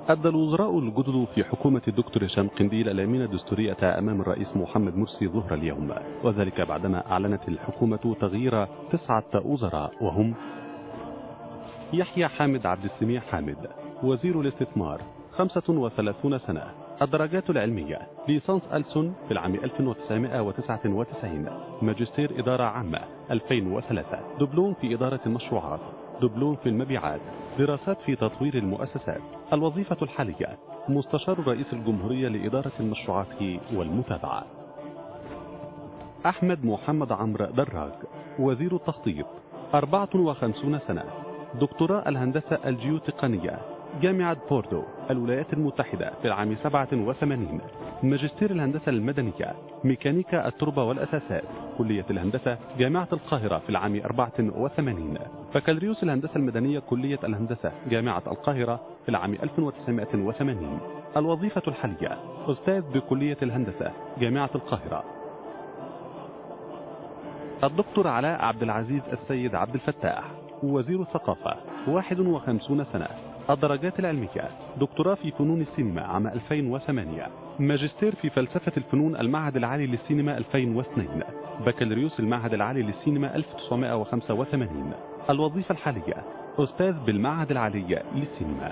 أدى الوزراء الجدد في حكومة الدكتور هشام قنديل الأمين الدستورية أمام الرئيس محمد مرسي ظهر اليوم وذلك بعدما أعلنت الحكومة تغيير تسعة وزراء وهم يحيى حامد عبد السميع حامد وزير الاستثمار 35 سنة الدرجات العلمية ليسانس ألسون في العام 1999 ماجستير إدارة عامة 2003 دبلوم في إدارة المشروعات دبلوم في المبيعات دراسات في تطوير المؤسسات الوظيفة الحالية مستشار رئيس الجمهورية لإدارة المشروعات والمتابعة أحمد محمد عمرو دراج وزير التخطيط 54 سنة دكتوراه الهندسة الجيوتقنية جامعة بوردو الولايات المتحدة في العام 87 ماجستير الهندسة المدنية ميكانيكا التربة والأساسات كلية الهندسة جامعة القاهرة في العام 84 بكالوريوس الهندسة المدنية كلية الهندسة جامعة القاهرة في العام 1980 الوظيفة الحالية أستاذ بكلية الهندسة جامعة القاهرة الدكتور علاء عبد العزيز السيد عبد الفتاح وزير الثقافة 51 سنة الدرجات العلمية دكتوراه في فنون السينما عام 2008 ماجستير في فلسفة الفنون المعهد العالي للسينما 2002 بكالوريوس المعهد العالي للسينما 1985 الوظيفة الحالية أستاذ بالمعهد العالي للسينما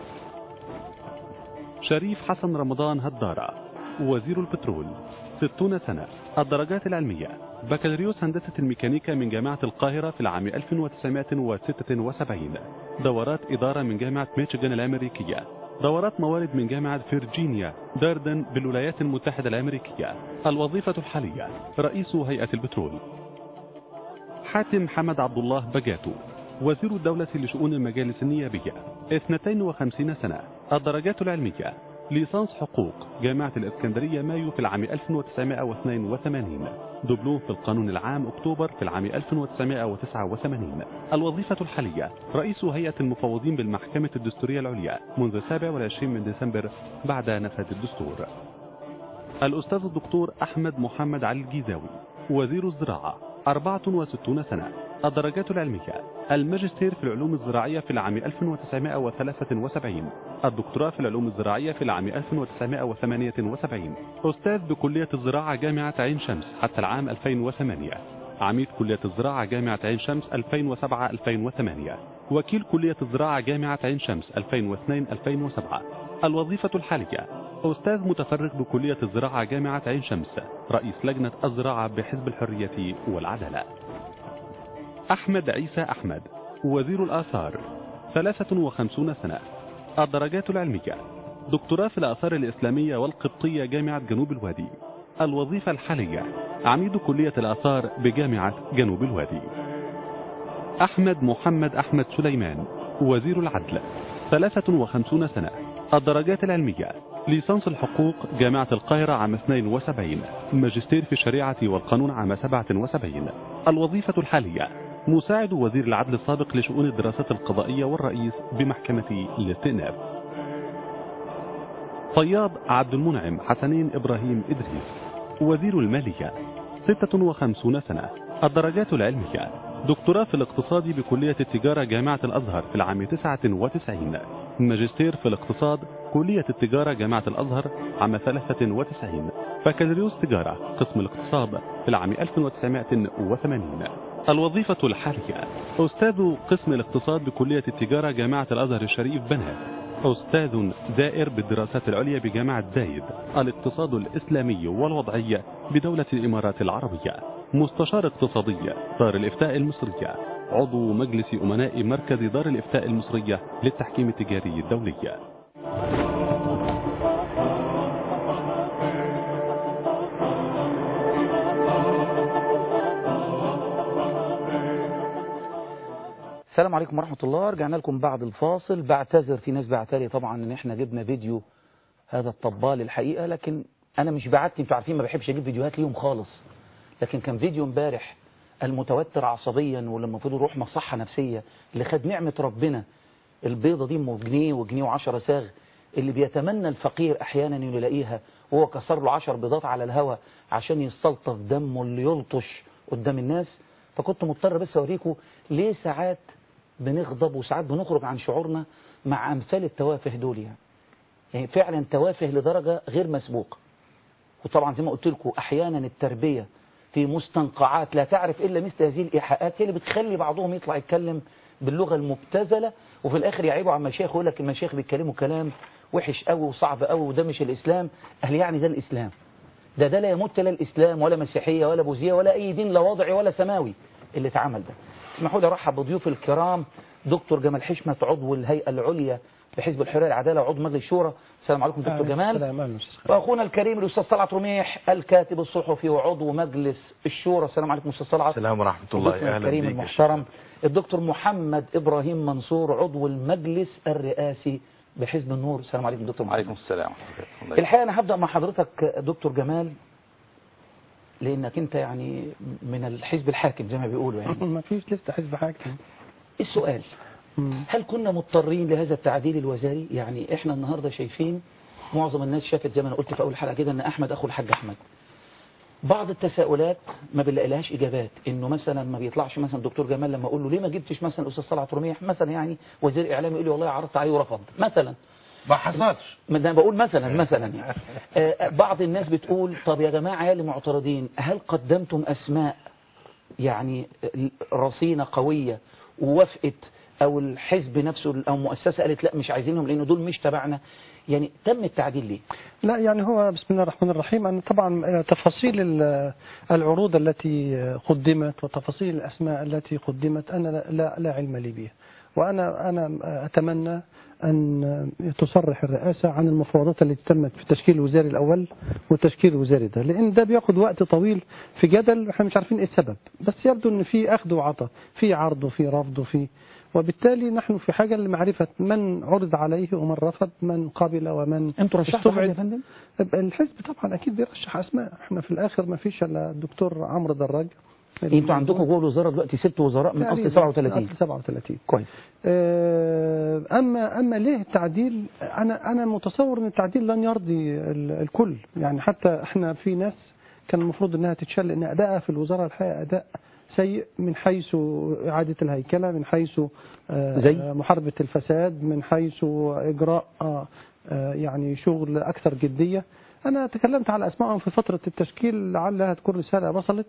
شريف حسن رمضان هدارة وزير البترول 60 سنة الدرجات العلمية بكالوريوس هندسة الميكانيكا من جامعة القاهرة في العام 1976 دورات إدارة من جامعة ميشيغان الأمريكية دورات موارد من جامعة فيرجينيا داردن بالولايات المتحدة الأمريكية الوظيفة الحالية رئيس هيئة البترول حاتم حمد عبد الله بجاتو وزير الدولة لشؤون المجالس النيابية 52 سنة الدرجات العلمية ليسانس حقوق جامعة الإسكندرية مايو في العام 1982 دبلوم في القانون العام أكتوبر في العام 1989 الوظيفة الحالية رئيس هيئة المفوضين بالمحكمة الدستورية العليا منذ 27 من ديسمبر بعد نفاذ الدستور الأستاذ الدكتور أحمد محمد علي الجيزاوي وزير الزراعة 64 سنة الدرجات العلمية الماجستير في العلوم الزراعية في العام 1973 الدكتوراه في العلوم الزراعية في العام 1978 أستاذ بكلية الزراعة جامعة عين شمس حتى العام 2008 عميد كلية الزراعة جامعة عين شمس 2007-2008 وكيل كلية الزراعة جامعة عين شمس 2002-2007 الوظيفة الحالية أستاذ متفرغ بكلية الزراعة جامعة عين شمس رئيس لجنة الزراعة بحزب الحرية والعدالة أحمد عيسى أحمد وزير الآثار 53 سنة الدرجات العلمية دكتوراه في الآثار الإسلامية والقبطية جامعة جنوب الوادي الوظيفة الحالية عميد كلية الآثار بجامعة جنوب الوادي أحمد محمد أحمد سليمان وزير العدل 53 سنة الدرجات العلمية ليسانس الحقوق جامعة القاهرة عام 72 ماجستير في الشريعة والقانون عام 77 الوظيفة الحالية مساعد وزير العدل السابق لشؤون الدراسات القضائية والرئيس بمحكمة الاستئناف طياب عبد المنعم حسنين إبراهيم إدريس وزير المالية 56 سنة الدرجات العلمية دكتوراه في الاقتصاد بكلية التجارة جامعة الأزهر في العام 99 ماجستير في الاقتصاد كلية التجارة جامعة الأزهر عام 93 بكالوريوس تجارة قسم الاقتصاد في العام 1980 الوظيفة الحالية أستاذ قسم الاقتصاد بكلية التجارة جامعة الأزهر الشريف بنات أستاذ زائر بالدراسات العليا بجامعة زايد الاقتصاد الإسلامي والوضعي بدولة الإمارات العربية مستشار اقتصادي دار الإفتاء المصرية عضو مجلس أمناء مركز دار الإفتاء المصرية للتحكيم التجاري الدولي السلام عليكم ورحمة الله رجعنا لكم بعد الفاصل بعتذر في ناس بعتلي طبعا ان احنا جبنا فيديو هذا الطبال الحقيقة لكن انا مش بعتني انتوا عارفين ما بحبش اجيب فيديوهات ليهم خالص لكن كان فيديو امبارح المتوتر عصبيا واللي المفروض يروح مصحة نفسية اللي خد نعمة ربنا البيضة دي ام جنيه وجنيه وعشرة ساغ اللي بيتمنى الفقير احيانا انه يلاقيها وهو كسر له عشر بيضات على الهوا عشان يستلطف دمه اللي يلطش قدام الناس فكنت مضطر بس اوريكم ليه ساعات بنغضب وساعات بنخرج عن شعورنا مع امثال التوافه دول يعني يعني فعلا توافه لدرجة غير مسبوقة وطبعا زي ما قلت لكم أحيانا التربية في مستنقعات لا تعرف إلا مثل هذه الإيحاءات هي اللي بتخلي بعضهم يطلع يتكلم باللغة المبتذلة وفي الآخر يعيبوا على المشايخ ويقول لك المشايخ بيتكلموا كلام وحش قوي وصعب قوي وده مش الإسلام قال يعني ده الإسلام ده ده لا يمت لا الإسلام ولا مسيحية ولا بوذية ولا أي دين لا وضعي ولا سماوي اللي اتعمل ده اسمحوا لي ارحب بضيوف الكرام دكتور جمال حشمت عضو الهيئة العليا بحزب الحرية العدالة وعضو مجلس الشورى السلام عليكم دكتور جمال السلام عليكم واخونا الكريم الاستاذ طلعت رميح الكاتب الصحفي وعضو مجلس الشورى السلام عليكم استاذ طلعت السلام ورحمة الله الدكتور أهلا الكريم بك يا المحترم الدكتور محمد ابراهيم منصور عضو المجلس الرئاسي بحزب النور السلام عليكم دكتور محمد عليكم السلام الله الحقيقة أنا هبدأ مع حضرتك دكتور جمال لأنك أنت يعني من الحزب الحاكم زي ما بيقولوا يعني ما فيش لسه حزب حاكم السؤال هل كنا مضطرين لهذا التعديل الوزاري يعني احنا النهاردة شايفين معظم الناس شافت زي ما انا قلت في اول حلقة كده ان احمد اخو الحاج احمد بعض التساؤلات ما بنلاقي لهاش اجابات انه مثلا ما بيطلعش مثلا دكتور جمال لما اقول له ليه ما جبتش مثلا الاستاذ صلعت رميح مثلا يعني وزير اعلام يقول لي والله عرضت عليه ورفض مثلا ما حصلش ما ده بقول مثلا مثلا يعني آه، بعض الناس بتقول طب يا جماعة يا اللي معترضين هل قدمتم أسماء يعني رصينة قوية ووافقت أو الحزب نفسه أو مؤسسة قالت لا مش عايزينهم لأن دول مش تبعنا يعني تم التعديل ليه لا يعني هو بسم الله الرحمن الرحيم أنا طبعا تفاصيل ال- العروض التي قدمت وتفاصيل الأسماء التي قدمت أنا لا- لا, لا علم لي بها وأنا أنا أتمنى أن تصرح الرئاسة عن المفاوضات التي تمت في التشكيل الوزاري الأول والتشكيل الوزاري ده لأن ده بياخد وقت طويل في جدل احنا مش عارفين إيه السبب بس يبدو أن في أخذ وعطاء في عرض وفي رفض وفي وبالتالي نحن في حاجة لمعرفة من عرض عليه ومن رفض من قبل ومن انتوا رشحتوا حاجة يا استبعد. فندم الحزب طبعا اكيد بيرشح اسماء احنا في الاخر ما فيش الا الدكتور عمرو دراج انتوا عندكم جوه الوزارة دلوقتي ست وزراء من أصل تقريباً 37 أصل 37 كويس آه، اما اما ليه التعديل انا انا متصور ان التعديل لن يرضي ال- الكل يعني حتى احنا في ناس كان المفروض انها تتشل لان ادائها في الوزاره الحقيقه اداء سيء من حيث اعاده الهيكله من حيث آه، زي؟ محاربه الفساد من حيث اجراء آه، آه، يعني شغل اكثر جديه انا تكلمت على اسمائهم في فتره التشكيل لعلها تكون رساله وصلت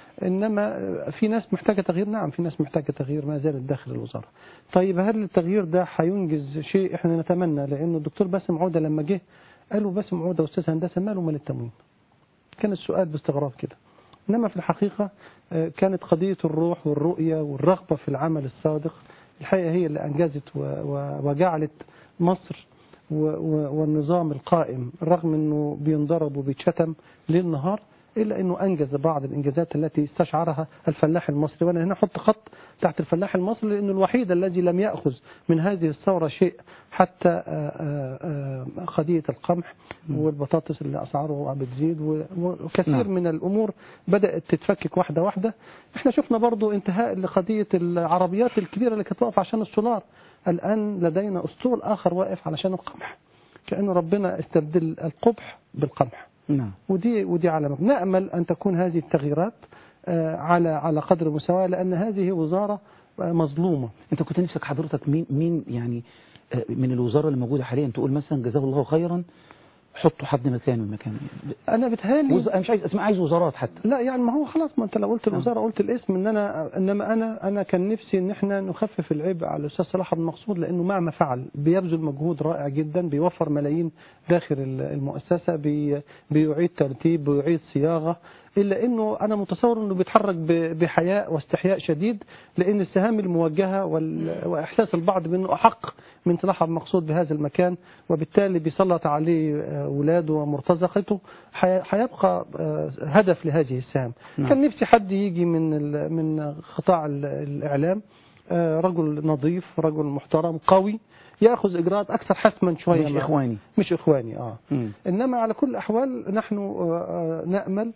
انما في ناس محتاجه تغيير نعم في ناس محتاجه تغيير ما زالت داخل الوزاره طيب هل التغيير ده هينجز شيء احنا نتمنى لانه الدكتور باسم عوده لما جه قالوا باسم عوده استاذ هندسه ماله مال التموين كان السؤال باستغراب كده انما في الحقيقه آه، كانت قضيه الروح والرؤيه والرغبه في العمل الصادق الحقيقه هي اللي انجزت و- و- وجعلت مصر و- و- والنظام القائم رغم انه بينضرب وبيتشتم ليل نهار الا انه انجز بعض الانجازات التي استشعرها الفلاح المصري وانا هنا احط خط تحت الفلاح المصري لانه الوحيد الذي لم ياخذ من هذه الثوره شيء حتى آه، آه، آه، قضيه القمح والبطاطس اللي اسعاره بتزيد و- وكثير نعم. من الامور بدات تتفكك واحده واحده احنا شفنا برضو انتهاء لقضيه العربيات الكبيره اللي كانت واقفه عشان السولار الان لدينا اسطول اخر واقف علشان القمح كان ربنا استبدل القبح بالقمح نعم ودي ودي علامة نأمل أن تكون هذه التغييرات آه، على على قدر المساواة لأن هذه وزارة آه، مظلومة انت كنت نفسك حضرتك مين مين يعني آه، من الوزارة اللي موجودة حاليا تقول مثلا جزاه الله خيرا حطوا حد مكانه مكانه أنا بتهالي وز... انا مش عايز اسماء عايز وزارات حتى لا يعني ما هو خلاص ما انت لو قلت الوزاره قلت الاسم ان انا انما انا انا كان نفسي ان احنا نخفف العبء على الاستاذ صلاح عبد المقصود لانه مهما فعل بيبذل مجهود رائع جدا بيوفر ملايين داخل ال- المؤسسه بي بيعيد ترتيب بيعيد صياغه الا انه انا متصور انه بيتحرك ب- بحياء واستحياء شديد لان السهام الموجهه وال- واحساس البعض بانه احق من صلاح عبد المقصود بهذا المكان وبالتالي بيسلط عليه آه، اولاده ومرتزقته حي- هيبقى آه، هدف لهذه السهام نعم. كان نفسي حد يجي من ال- من قطاع ال- الاعلام آه، رجل نظيف رجل محترم قوي ياخذ اجراءات اكثر حسما شويه مش معه. اخواني مش اخواني اه مم. انما على كل الاحوال نحن آه، آه، نامل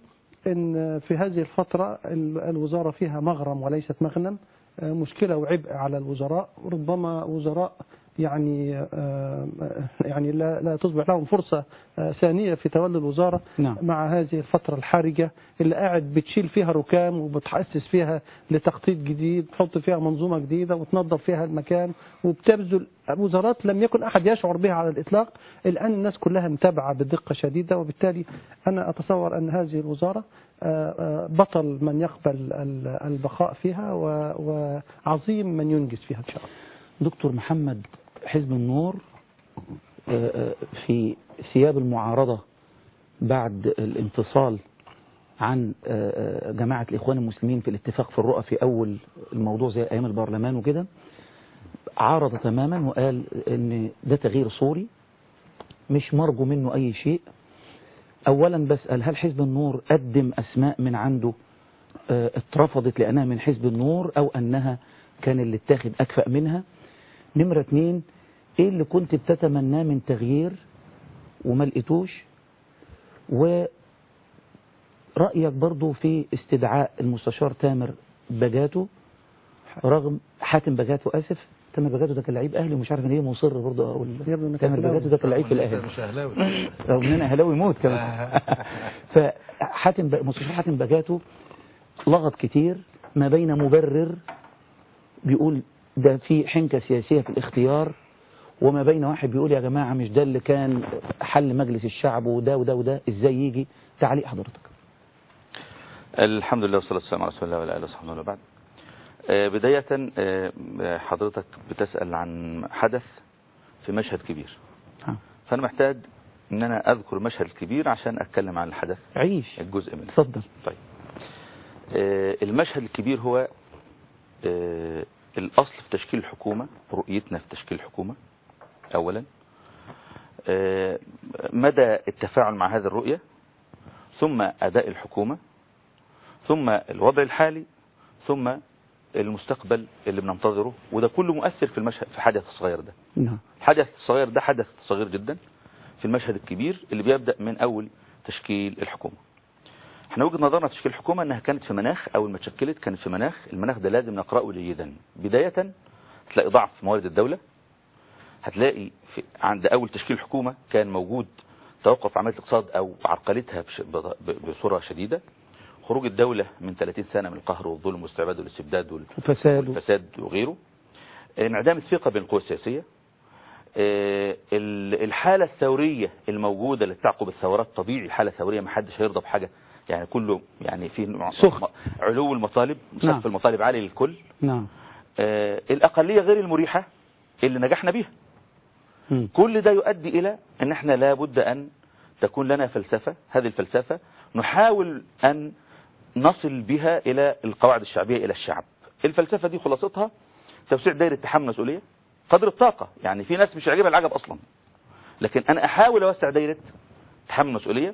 ان في هذه الفتره ال- الوزاره فيها مغرم وليست مغنم آه، مشكله وعبء على الوزراء ربما وزراء يعني آه، يعني لا لا تصبح لهم فرصة آه، ثانية في تولي الوزارة نعم. مع هذه الفترة الحرجة اللي قاعد بتشيل فيها ركام وبتحسس فيها لتخطيط جديد تحط فيها منظومة جديدة وتنظف فيها المكان وبتبذل وزارات لم يكن أحد يشعر بها على الإطلاق الآن الناس كلها متابعة بدقة شديدة وبالتالي أنا أتصور أن هذه الوزارة آه، آه، بطل من يقبل ال- البقاء فيها و- وعظيم من ينجز فيها إن شاء الله دكتور محمد حزب النور آه، آه، في ثياب المعارضة بعد الانفصال عن آه، آه، جماعة الإخوان المسلمين في الاتفاق في الرؤى في أول الموضوع زي أيام البرلمان وكده عارض تماما وقال إن ده تغيير صوري مش مرجو منه أي شيء أولا بسأل هل حزب النور قدم أسماء من عنده آه، اترفضت لأنها من حزب النور أو أنها كان اللي اتاخد أكفأ منها نمرة اتنين ايه اللي كنت بتتمناه من تغيير وما لقيتوش ورأيك برضو في استدعاء المستشار تامر بجاتو رغم حاتم بجاتو اسف تامر بجاتو ده كان لعيب اهلي ومش عارف ان هي مصر برضو اقول يا ابني أنا كنت تامر أهلاوي. بجاتو ده كان لعيب في الاهلي مش اهلاوي رغم ان انا اهلاوي موت كمان فحاتم ب... مستشار حاتم بجاتو لغط كتير ما بين مبرر بيقول ده في حنكه سياسيه في الاختيار وما بين واحد بيقول يا جماعه مش ده اللي كان حل مجلس الشعب وده وده وده ازاي يجي تعليق حضرتك الحمد لله والصلاة والسلام على رسول الله وعلى آله وصحبه ومن بعد آه، بداية آه، حضرتك بتسأل عن حدث في مشهد كبير ها. فأنا محتاج أن أنا أذكر المشهد الكبير عشان أتكلم عن الحدث عيش الجزء منه اتفضل طيب آه، المشهد الكبير هو آه، الأصل في تشكيل الحكومة رؤيتنا في تشكيل الحكومة أولا آه، مدى التفاعل مع هذه الرؤية ثم أداء الحكومة ثم الوضع الحالي ثم المستقبل اللي بننتظره وده كله مؤثر في المشهد في الحدث الصغير ده نعم الحدث الصغير ده حدث صغير جدا في المشهد الكبير اللي بيبدأ من أول تشكيل الحكومة احنا وجهة نظرنا في تشكيل الحكومة انها كانت في مناخ اول ما اتشكلت كانت في مناخ المناخ ده لازم نقرأه جيدا بداية هتلاقي ضعف في موارد الدولة هتلاقي في عند اول تشكيل الحكومة كان موجود توقف عملية الاقتصاد او عرقلتها بش- بض- ب- بصورة شديدة خروج الدولة من 30 سنة من القهر والظلم والاستعباد والاستبداد وال- وفساد والفساد وغيره انعدام الثقة بين القوى السياسية آه، ال- الحالة الثورية الموجودة اللي تعقب الثورات طبيعي الحالة الثورية ما حدش هيرضى بحاجة يعني كله يعني في نوع- سخن. علو المطالب نعم. سقف المطالب عالي للكل نعم آه، الأقلية غير المريحة اللي نجحنا بيها مم. كل ده يؤدي إلى أن احنا لابد أن تكون لنا فلسفة هذه الفلسفة نحاول أن نصل بها إلى القواعد الشعبية إلى الشعب الفلسفة دي خلاصتها توسيع دائرة تحمل مسؤولية قدر الطاقة يعني في ناس مش عاجبها العجب أصلا لكن أنا أحاول أوسع دائرة تحمل مسؤولية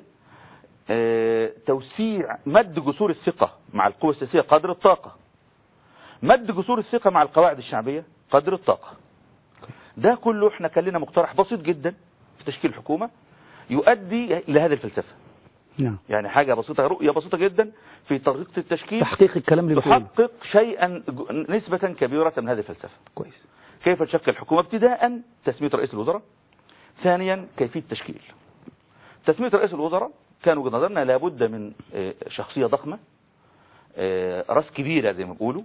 آه، توسيع مد جسور الثقة مع القوى السياسية قدر الطاقة مد جسور الثقة مع القواعد الشعبية قدر الطاقة ده كله احنا كان لنا مقترح بسيط جدا في تشكيل حكومة يؤدي إلى هذه الفلسفة نعم يعني حاجة بسيطة رؤية بسيطة جدا في طريقة التشكيل تحقيق الكلام اللي بتقوله تحقق شيئا ج- نسبة كبيرة من هذه الفلسفة كويس كيف تشكل الحكومة ابتداء تسمية رئيس الوزراء ثانيا كيفية التشكيل تسمية رئيس الوزراء كان وجهة نظرنا لابد من آه، شخصية ضخمة آه، راس كبيرة زي ما بيقولوا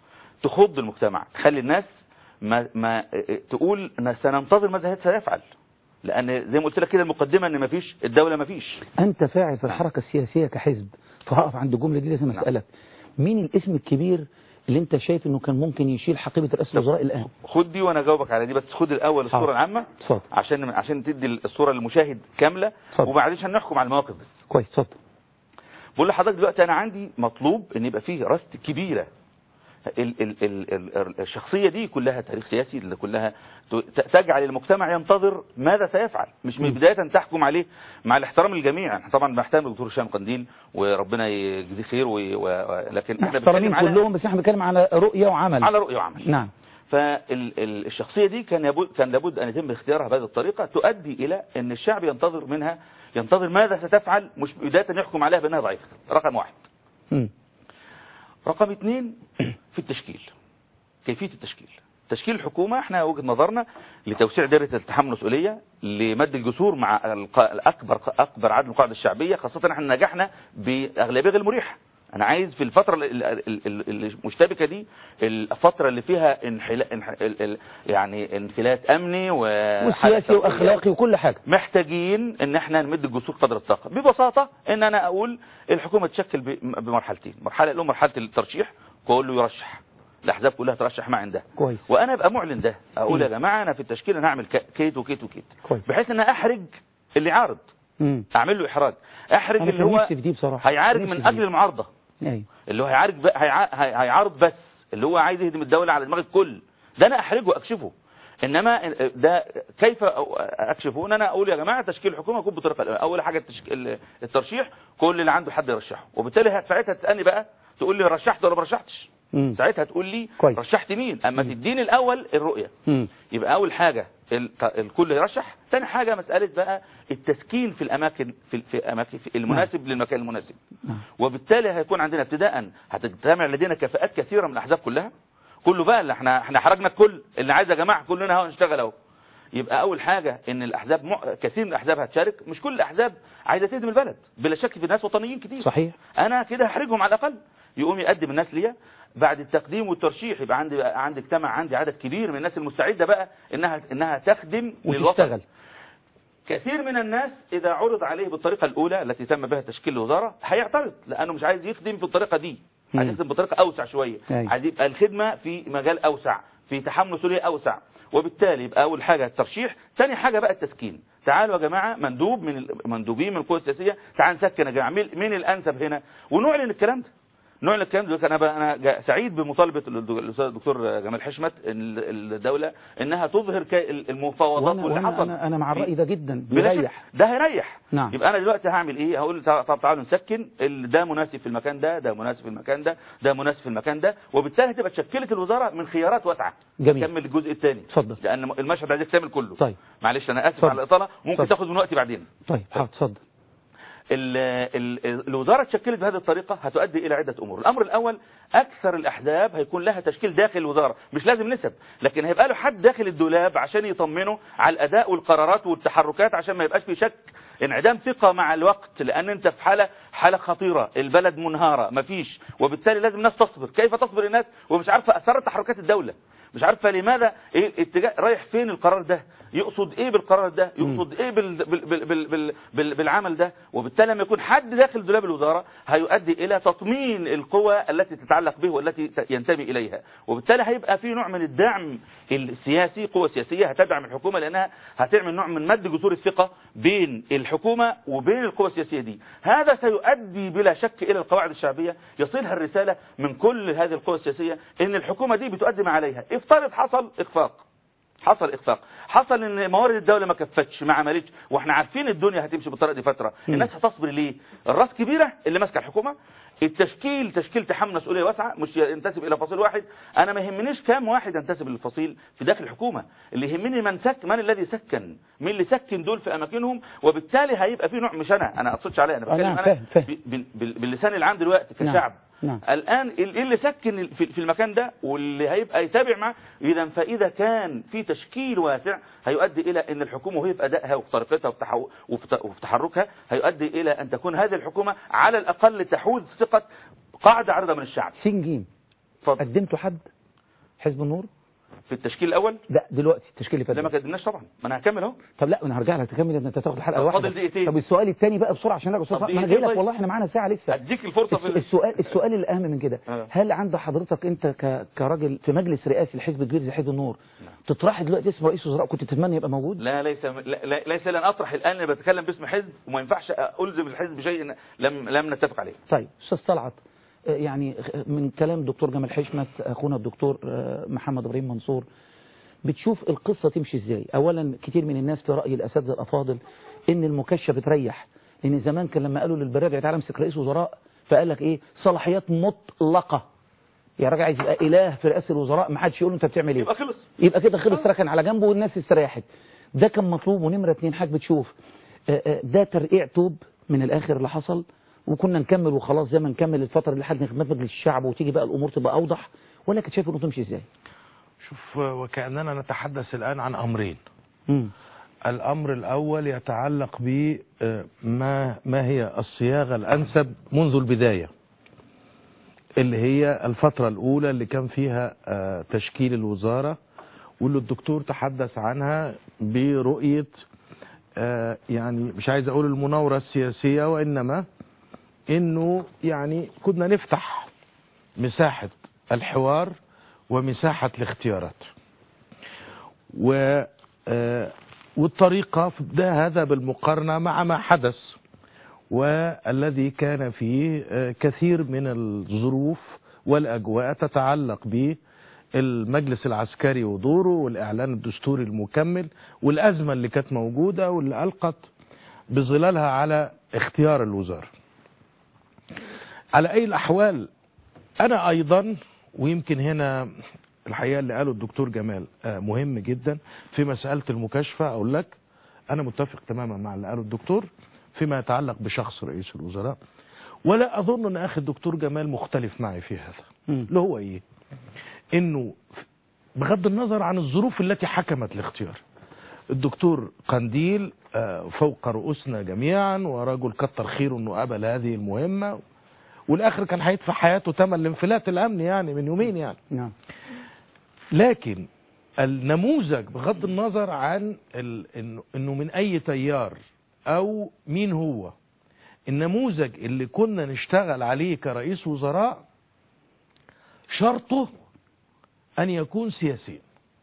تخض المجتمع تخلي الناس ما, ما آه، تقول إن سننتظر ماذا سيفعل لأن زي ما قلت لك كده المقدمة إن مفيش الدولة مفيش أنت فاعل في الحركة السياسية كحزب فهقف عند الجملة دي لازم أسألك مين الاسم الكبير اللي أنت شايف أنه كان ممكن يشيل حقيبة رئاسة الوزراء الآن خد دي وانا اجاوبك على دي بس خد الاول الصوره حاضر. العامه اتفضل عشان عشان تدي الصوره للمشاهد كامله اتفضل. وبعدين عشان نحكم على المواقف بس كويس اتفضل بقول لحضرتك دلوقتي انا عندي مطلوب ان يبقى فيه رست كبيره ال ال ال ال الشخصيه دي كلها تاريخ سياسي اللي كلها ت- تجعل المجتمع ينتظر ماذا سيفعل مش من بدايه تحكم عليه مع الاحترام للجميع احنا طبعا بنحترم الدكتور هشام قنديل وربنا يجزيه خير و... و... لكن احنا محترمين بنتكلم على كلهم بس احنا بنتكلم على رؤية وعمل على رؤيه وعمل نعم فالشخصية دي كان يبود كان لابد أن يتم اختيارها بهذه الطريقة تؤدي إلى أن الشعب ينتظر منها ينتظر ماذا ستفعل مش بداية يحكم عليها بأنها ضعيفة رقم واحد مم. رقم اثنين في التشكيل كيفية التشكيل تشكيل الحكومة احنا وجهة نظرنا لتوسيع دائرة التحمل المسؤولية لمد الجسور مع الق- الأكبر أكبر عدد من القاعدة الشعبية خاصة احنا نجحنا بأغلبية غير مريحة أنا عايز في الفترة ال- ال- ال- المشتبكة دي الفترة اللي فيها انحلا انح... ال- ال- يعني انفلات أمني و- وسياسي واخلاقي وكل حاجه محتاجين ان احنا نمد الجسور قدر الطاقه ببساطه ان انا اقول الحكومه تشكل ب- بمرحلتين مرحله الاولى مرحله الترشيح كله يرشح الاحزاب كلها ترشح ما عندها كويس وانا ابقى معلن ده اقول مم. يا جماعه انا في التشكيل انا هعمل ك- كيت وكيت وكيت كويس بحيث ان احرج اللي عارض امم اعمل له احراج احرج انا اللي كان هو نفسي في دي بصراحه هيعارض نفسي من في اجل دي. المعارضه ايوه اللي هو هيعارض ب... هيع... هي- هيعارض بس اللي هو عايز يهدم الدوله على دماغ الكل ده انا احرجه اكشفه انما ده كيف اكشفه ان انا اقول يا جماعه تشكيل الحكومه يكون بطريقه الأولى. اول حاجه التشك... ال- الترشيح كل اللي عنده حد يرشحه وبالتالي هت- ساعتها تسالني بقى تقول لي رشحت ولا ما رشحتش امم ساعتها تقول لي كويس. رشحت مين اما تديني الاول الرؤيه امم يبقى اول حاجه ال- الكل يرشح ثاني حاجه مساله بقى التسكين في الاماكن في, في اماكن في المناسب للمكان المناسب نعم. وبالتالي هيكون عندنا ابتداء هتجتمع لدينا كفاءات كثيره من الاحزاب كلها كله بقى اللي احنا احنا حرجنا الكل اللي عايز يا جماعه كلنا اهو نشتغل اهو يبقى اول حاجه ان الاحزاب مع... كثير من الاحزاب هتشارك مش كل الاحزاب عايزه تهدم البلد بلا شك في ناس وطنيين كتير صحيح انا كده هحرجهم على الاقل يقوم يقدم الناس ليا بعد التقديم والترشيح يبقى عندي بقى عندي اجتمع عندي عدد كبير من الناس المستعده بقى انها انها تخدم للوطن وتشتغل كثير من الناس إذا عرض عليه بالطريقة الأولى التي تم بها تشكيل الوزارة هيعترض لأنه مش عايز يخدم في الطريقة دي عايز مم. يخدم بطريقة أوسع شوية أيوة. عايز يبقى الخدمة في مجال أوسع في تحمل مسؤولية أوسع وبالتالي يبقى أول حاجة الترشيح ثاني حاجة بقى التسكين تعالوا يا جماعة مندوب من المندوبين من القوى السياسية تعال نسكن يا جماعة مين مين الأنسب هنا ونعلن الكلام ده نعلن الكلام ده انا بقى انا جا- سعيد بمطالبه الاستاذ الدكتور جمال حشمت ال- الدوله انها تظهر كا- المفاوضات وانا, واللي وأنا حصل انا, أنا مع في- الراي ده جدا بلا شك بيريح ده هيريح نعم. يبقى انا دلوقتي هعمل ايه هقول تع- طب تعالوا نسكن ال- ده مناسب في المكان ده ده مناسب في المكان ده ده مناسب في المكان ده وبالتالي هتبقى تشكلت الوزاره من خيارات واسعه جميل. كمل الجزء الثاني اتفضل لان المشهد عايز يكتمل كله طيب معلش انا اسف اتفضل. على الاطاله ممكن اتفضل. تاخد من وقتي بعدين طيب حاضر اتفضل ال ال الوزارة اتشكلت بهذه الطريقة هتؤدي إلى عدة أمور الأمر الأول أكثر الأحزاب هيكون لها تشكيل داخل الوزارة مش لازم نسب لكن هيبقى له حد داخل الدولاب عشان يطمنه على الأداء والقرارات والتحركات عشان ما يبقاش في شك انعدام ثقة مع الوقت لأن أنت في حالة حالة خطيرة البلد منهارة مفيش وبالتالي لازم الناس تصبر كيف تصبر الناس ومش عارفة أثر تحركات الدولة مش عارفة لماذا ايه الاتجاه رايح فين القرار ده يقصد ايه بالقرار ده يقصد ايه بال بال بال بال بال بال بالعمل ده وبالتالي لما يكون حد داخل دولاب الوزارة هيؤدي الى تطمين القوى التي تتعلق به والتي ت- ينتمي اليها وبالتالي هيبقى في نوع من الدعم السياسي قوى سياسية هتدعم الحكومة لانها هتعمل نوع من مد جسور الثقة بين الحكومة وبين القوى السياسية دي هذا سيؤدي بلا شك الى القواعد الشعبية يصلها الرسالة من كل هذه القوى السياسية ان الحكومة دي بتؤدي ما عليها افترض حصل اخفاق حصل اخفاق حصل ان موارد الدوله ما كفتش ما عملتش واحنا عارفين الدنيا هتمشي بالطريقه دي فتره الناس هتصبر ليه الراس كبيره اللي ماسكه الحكومه التشكيل تشكيل تحمل مسؤوليه واسعه مش ينتسب الى فصيل واحد انا ما يهمنيش كام واحد ينتسب للفصيل في داخل الحكومه اللي يهمني من سك من الذي سكن مين اللي سكن دول في اماكنهم وبالتالي هيبقى في نوع مش انا انا اقصدش عليا انا آه، بتكلم نعم، انا فاهم، فاهم. ب- بال- بال- باللسان اللي عندي دلوقتي نعم، كشعب نعم. الآن ال- اللي سكن في في المكان ده واللي هيبقى يتابع معه إذا فإذا كان في تشكيل واسع هيؤدي إلى أن الحكومة وهي في أدائها وفي طريقتها وفي تحو- وفي ت- وفي تحركها هيؤدي إلى أن تكون هذه الحكومة على الأقل تحوز ثقة قاعدة عريضة من الشعب سين جيم اتفضل. قدمتوا حد حزب النور في التشكيل الأول لا دلوقتي التشكيل اللي ده ما فات قدمناش طبعا ما أنا هكمل أهو طب لا انا هرجع لك تكمل ان انت تاخد الحلقه طب الواحده فاضل دقيقتين. طب السؤال الثاني بقى بسرعه عشان لا بسرعه طب ما انا دقيقتين جاي لك طيب. والله احنا معانا ساعه لسه أديك الفرصة في الس- ال- السؤال السؤال الاهم من كده آه. هل عند حضرتك انت ك- كراجل في مجلس رئاسي لحزب كبير زي حزب النور تطرح دلوقتي اسم رئيس وزراء كنت تتمنى يبقى موجود لا ليس لا لا- ليس لن أطرح الآن أنا بتكلم باسم حزب وما ينفعش ألزم الحزب بشيء لم لم نتفق عليه طيب استاذ طلعت آه، يعني من كلام الدكتور جمال حشمت اخونا الدكتور آه، محمد ابراهيم منصور بتشوف القصه تمشي ازاي اولا كتير من الناس في راي الاساتذه الافاضل ان المكشه بتريح لان زمان كان لما قالوا للبرادعي تعالى امسك رئيس وزراء فقال لك ايه صلاحيات مطلقه يا راجل عايز يبقى اله في رئاسه الوزراء ما حدش يقول له انت بتعمل ايه يبقى خلص يبقى كده خلص ركن على جنبه والناس استريحت ده كان مطلوب ونمرة اتنين حاج بتشوف آه، آه، ده ترقيع توب من الاخر اللي حصل وكنا نكمل وخلاص زي ما نكمل الفترة اللي لحد خدمات مجلس الشعب وتيجي بقى الامور تبقى اوضح ولا كنت شايف انه تمشي ازاي شوف وكأننا نتحدث الآن عن أمرين مم. الأمر الأول يتعلق بما ما هي الصياغة الأنسب منذ البداية اللي هي الفترة الأولى اللي كان فيها آه، تشكيل الوزارة واللي الدكتور تحدث عنها برؤية آه، يعني مش عايز أقول المناورة السياسية وإنما إنه يعني كنا نفتح مساحة الحوار ومساحة الاختيارات و آه، والطريقة في ده هذا بالمقارنة مع ما حدث والذي كان فيه آه، كثير من الظروف والأجواء تتعلق بالمجلس العسكري ودوره والإعلان الدستوري المكمل والأزمة اللي كانت موجودة واللي ألقت بظلالها على اختيار الوزارة على أي الأحوال أنا أيضا ويمكن هنا الحقيقة اللي قاله الدكتور جمال آه، مهم جدا في مسألة المكاشفة أقول لك أنا متفق تماما مع اللي قاله الدكتور فيما يتعلق بشخص رئيس الوزراء ولا أظن أن أخي الدكتور جمال مختلف معي في هذا مم. اللي هو إيه إنه بغض النظر عن الظروف التي حكمت الاختيار الدكتور قنديل آه، فوق رؤوسنا جميعا ورجل كتر خيره انه قبل هذه المهمه والاخر كان هيدفع حياته ثمن الانفلات الامني يعني من يومين يعني نعم لكن النموذج بغض النظر عن ال... انه إنه من اي تيار او مين هو النموذج اللي كنا نشتغل عليه كرئيس وزراء شرطه ان يكون سياسيا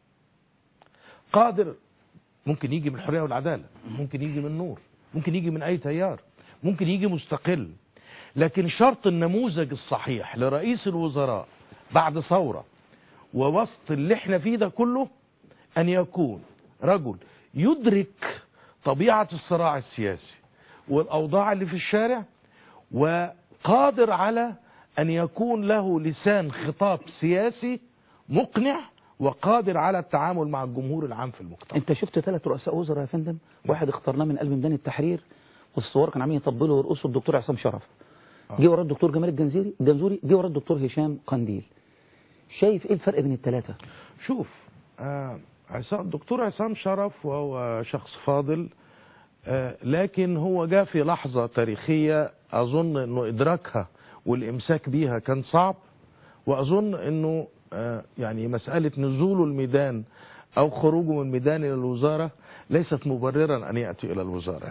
قادر ممكن يجي من الحريه والعداله ممكن يجي من النور ممكن يجي من اي تيار ممكن يجي مستقل لكن شرط النموذج الصحيح لرئيس الوزراء بعد ثوره ووسط اللي احنا فيه ده كله ان يكون رجل يدرك طبيعة الصراع السياسي والاوضاع اللي في الشارع وقادر على ان يكون له لسان خطاب سياسي مقنع وقادر على التعامل مع الجمهور العام في المجتمع انت شفت ثلاث رؤساء وزراء يا فندم واحد اخترناه من قلب ميدان التحرير والصور كان عاملين يطبلوا ويرقصوا الدكتور عصام شرف آه. جه وراه الدكتور جمال الجنزيري الجنزوري جه وراه الدكتور هشام قنديل شايف ايه الفرق بين الثلاثه شوف آه عصام الدكتور عصام شرف وهو شخص فاضل آه لكن هو جاء في لحظة تاريخية أظن أنه إدراكها والإمساك بيها كان صعب وأظن أنه آه يعني مسألة نزوله الميدان أو خروجه من الميدان إلى الوزارة ليست مبررا أن يأتي إلى الوزارة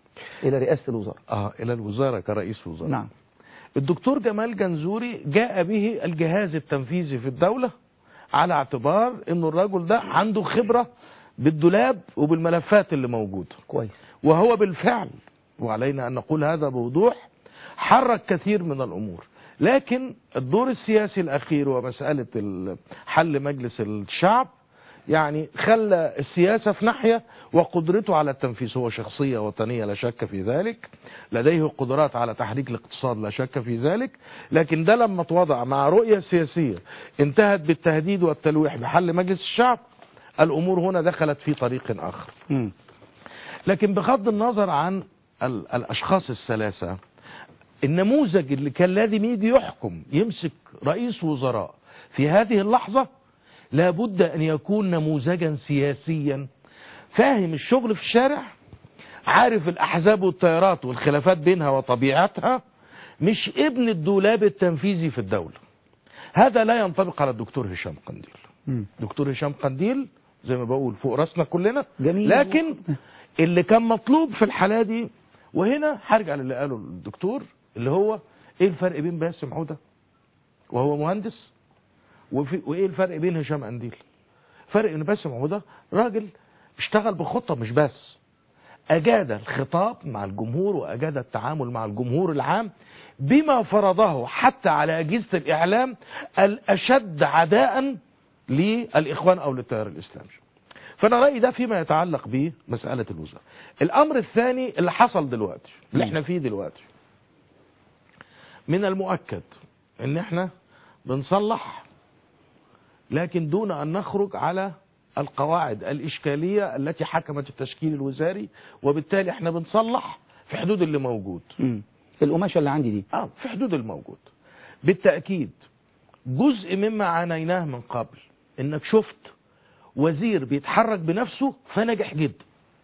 الى رئاسه الوزراء آه إلى الوزارة كرئيس وزراء نعم الدكتور جمال جنزوري جاء به الجهاز التنفيذي في الدولة على اعتبار انه الرجل ده عنده خبرة بالدولاب وبالملفات اللي موجودة كويس وهو بالفعل وعلينا ان نقول هذا بوضوح حرك كثير من الامور لكن الدور السياسي الاخير ومسألة ال- حل مجلس الشعب يعني خلى السياسة في ناحية وقدرته على التنفيذ هو شخصية وطنية لا شك في ذلك لديه قدرات على تحريك الاقتصاد لا شك في ذلك لكن ده لما اتوضع مع رؤية سياسية انتهت بالتهديد والتلويح بحل مجلس الشعب الأمور هنا دخلت في طريق آخر مم. لكن بغض النظر عن ال- الأشخاص الثلاثة النموذج اللي كان لازم يجي يحكم يمسك رئيس وزراء في هذه اللحظة لابد أن يكون نموذجا سياسيا فاهم الشغل في الشارع عارف الأحزاب والتيارات والخلافات بينها وطبيعتها مش ابن الدولاب التنفيذي في الدولة هذا لا ينطبق على الدكتور هشام قنديل مم. دكتور هشام قنديل زي ما بقول فوق راسنا كلنا جميل. لكن اللي كان مطلوب في الحالة دي وهنا هرجع للي قاله الدكتور اللي هو ايه الفرق بين باسم عودة وهو مهندس وفي وايه الفرق بين هشام قنديل فرق ان باسم عودة راجل اشتغل بخطة مش بس أجاد الخطاب مع الجمهور وأجاد التعامل مع الجمهور العام بما فرضه حتى على أجهزة الإعلام الأشد عداء للإخوان أو للتيار الإسلامي فأنا رأيي ده فيما يتعلق بمسألة الوزارة الأمر الثاني اللي حصل دلوقتي اللي احنا فيه دلوقتي من المؤكد ان احنا بنصلح لكن دون ان نخرج على القواعد الإشكالية التي حكمت التشكيل الوزاري وبالتالي احنا بنصلح في حدود اللي موجود مم. القماشة اللي عندي دي اه في حدود الموجود بالتأكيد جزء مما عانيناه من قبل انك شفت وزير بيتحرك بنفسه فنجح جدا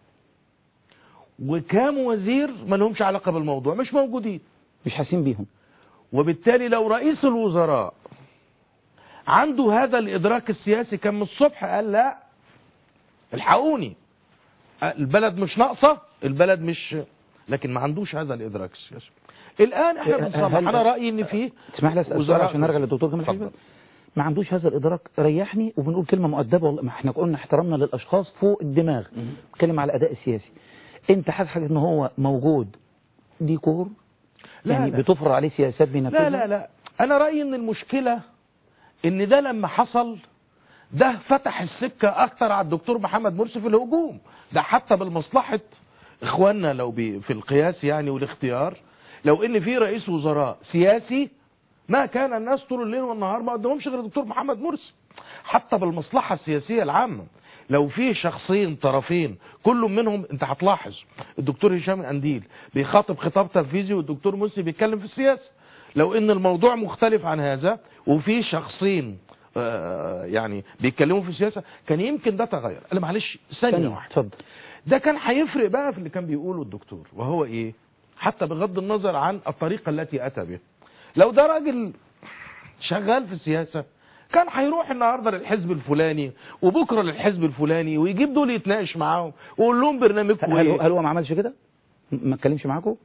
وكام وزير ما لهمش علاقة بالموضوع مش موجودين مش حاسين بيهم وبالتالي لو رئيس الوزراء عنده هذا الإدراك السياسي كان من الصبح قال لا الحقوني البلد مش ناقصة البلد مش لكن ما عندوش هذا الإدراك السياسي الآن احنا هل- بنصلح أنا رأيي إن فيه تسمح لي اسال سؤال وزراء- عشان نرجع للدكتور جمال اتفضل. حبيبي ما عندوش هذا الادراك ريحني وبنقول كلمه مؤدبه والله ما احنا قلنا احترامنا للاشخاص فوق الدماغ بنتكلم على الاداء السياسي انت حاسس حاجه ان هو موجود ديكور لا يعني لا. بتفرض عليه سياسات بينفذها لا لا لا انا رايي ان المشكله ان ده لما حصل ده فتح السكه اكتر على الدكتور محمد مرسي في الهجوم ده حتى بالمصلحه اخواننا لو بي في القياس يعني والاختيار لو ان في رئيس وزراء سياسي ما كان الناس طول الليل والنهار ما قدامهمش غير الدكتور محمد مرسي حتى بالمصلحه السياسيه العامه لو في شخصين طرفين كل منهم انت هتلاحظ الدكتور هشام انديل بيخاطب خطاب تنفيذي والدكتور مرسي بيتكلم في السياسه لو ان الموضوع مختلف عن هذا وفي شخصين آه، يعني بيتكلموا في السياسه كان يمكن ده تغير انا معلش ثانيه ثانيه واحده اتفضل ده كان هيفرق بقى في اللي كان بيقوله الدكتور وهو ايه حتى بغض النظر عن الطريقه التي اتى بها لو ده راجل شغال في السياسه كان هيروح النهارده للحزب الفلاني وبكره للحزب الفلاني ويجيب دول يتناقش معاهم ويقول لهم برنامجكم هل هو, ايه هل هو ما عملش كده م- ما اتكلمش معاكم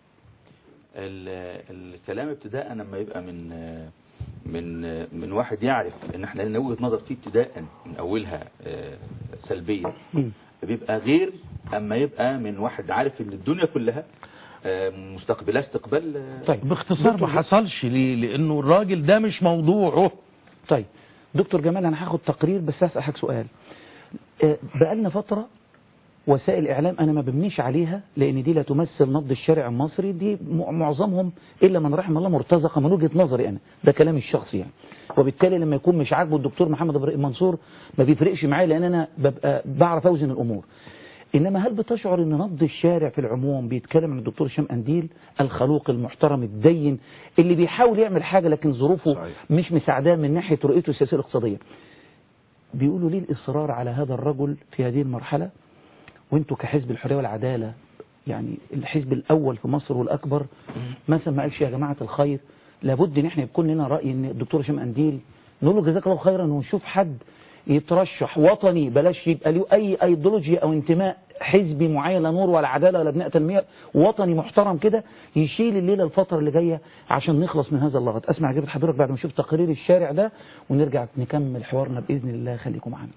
ال- الكلام ابتداء لما يبقى من من من واحد يعرف ان احنا لنا وجهه نظر فيه ابتداء من اولها آه، سلبيه مم. بيبقى غير اما يبقى من واحد عارف ان الدنيا كلها آه، مستقبلها استقبال آه، طيب باختصار ما حصلش ليه لانه الراجل ده مش موضوعه طيب دكتور جمال انا هاخد تقرير بس اسال حضرتك سؤال آه، بقالنا فتره وسائل اعلام انا ما ببنيش عليها لان دي لا تمثل نبض الشارع المصري دي م- معظمهم الا من رحم الله مرتزقه من وجهه نظري انا ده كلامي الشخصي يعني وبالتالي لما يكون مش عاجبه الدكتور محمد ابراهيم منصور ما بيفرقش معايا لان انا ببقى بعرف اوزن الامور انما هل بتشعر ان نبض الشارع في العموم بيتكلم عن الدكتور هشام انديل الخلوق المحترم الدين اللي بيحاول يعمل حاجه لكن ظروفه صحيح. مش مساعداه من ناحيه رؤيته السياسيه الاقتصاديه بيقولوا ليه الاصرار على هذا الرجل في هذه المرحله وانتوا كحزب الحريه والعداله يعني الحزب الاول في مصر والاكبر مثلا ما قالش يا جماعه الخير لابد ان احنا يكون لنا راي ان الدكتور هشام انديل نقول له جزاك الله خيرا ونشوف حد يترشح وطني بلاش يبقى له اي ايديولوجيا او انتماء حزبي معين لا نور ولا عداله ولا بناء تنميه وطني محترم كده يشيل الليله الفتره اللي جايه عشان نخلص من هذا اللغط اسمع اجابه حضرتك بعد ما نشوف تقرير الشارع ده ونرجع نكمل حوارنا باذن الله خليكم معانا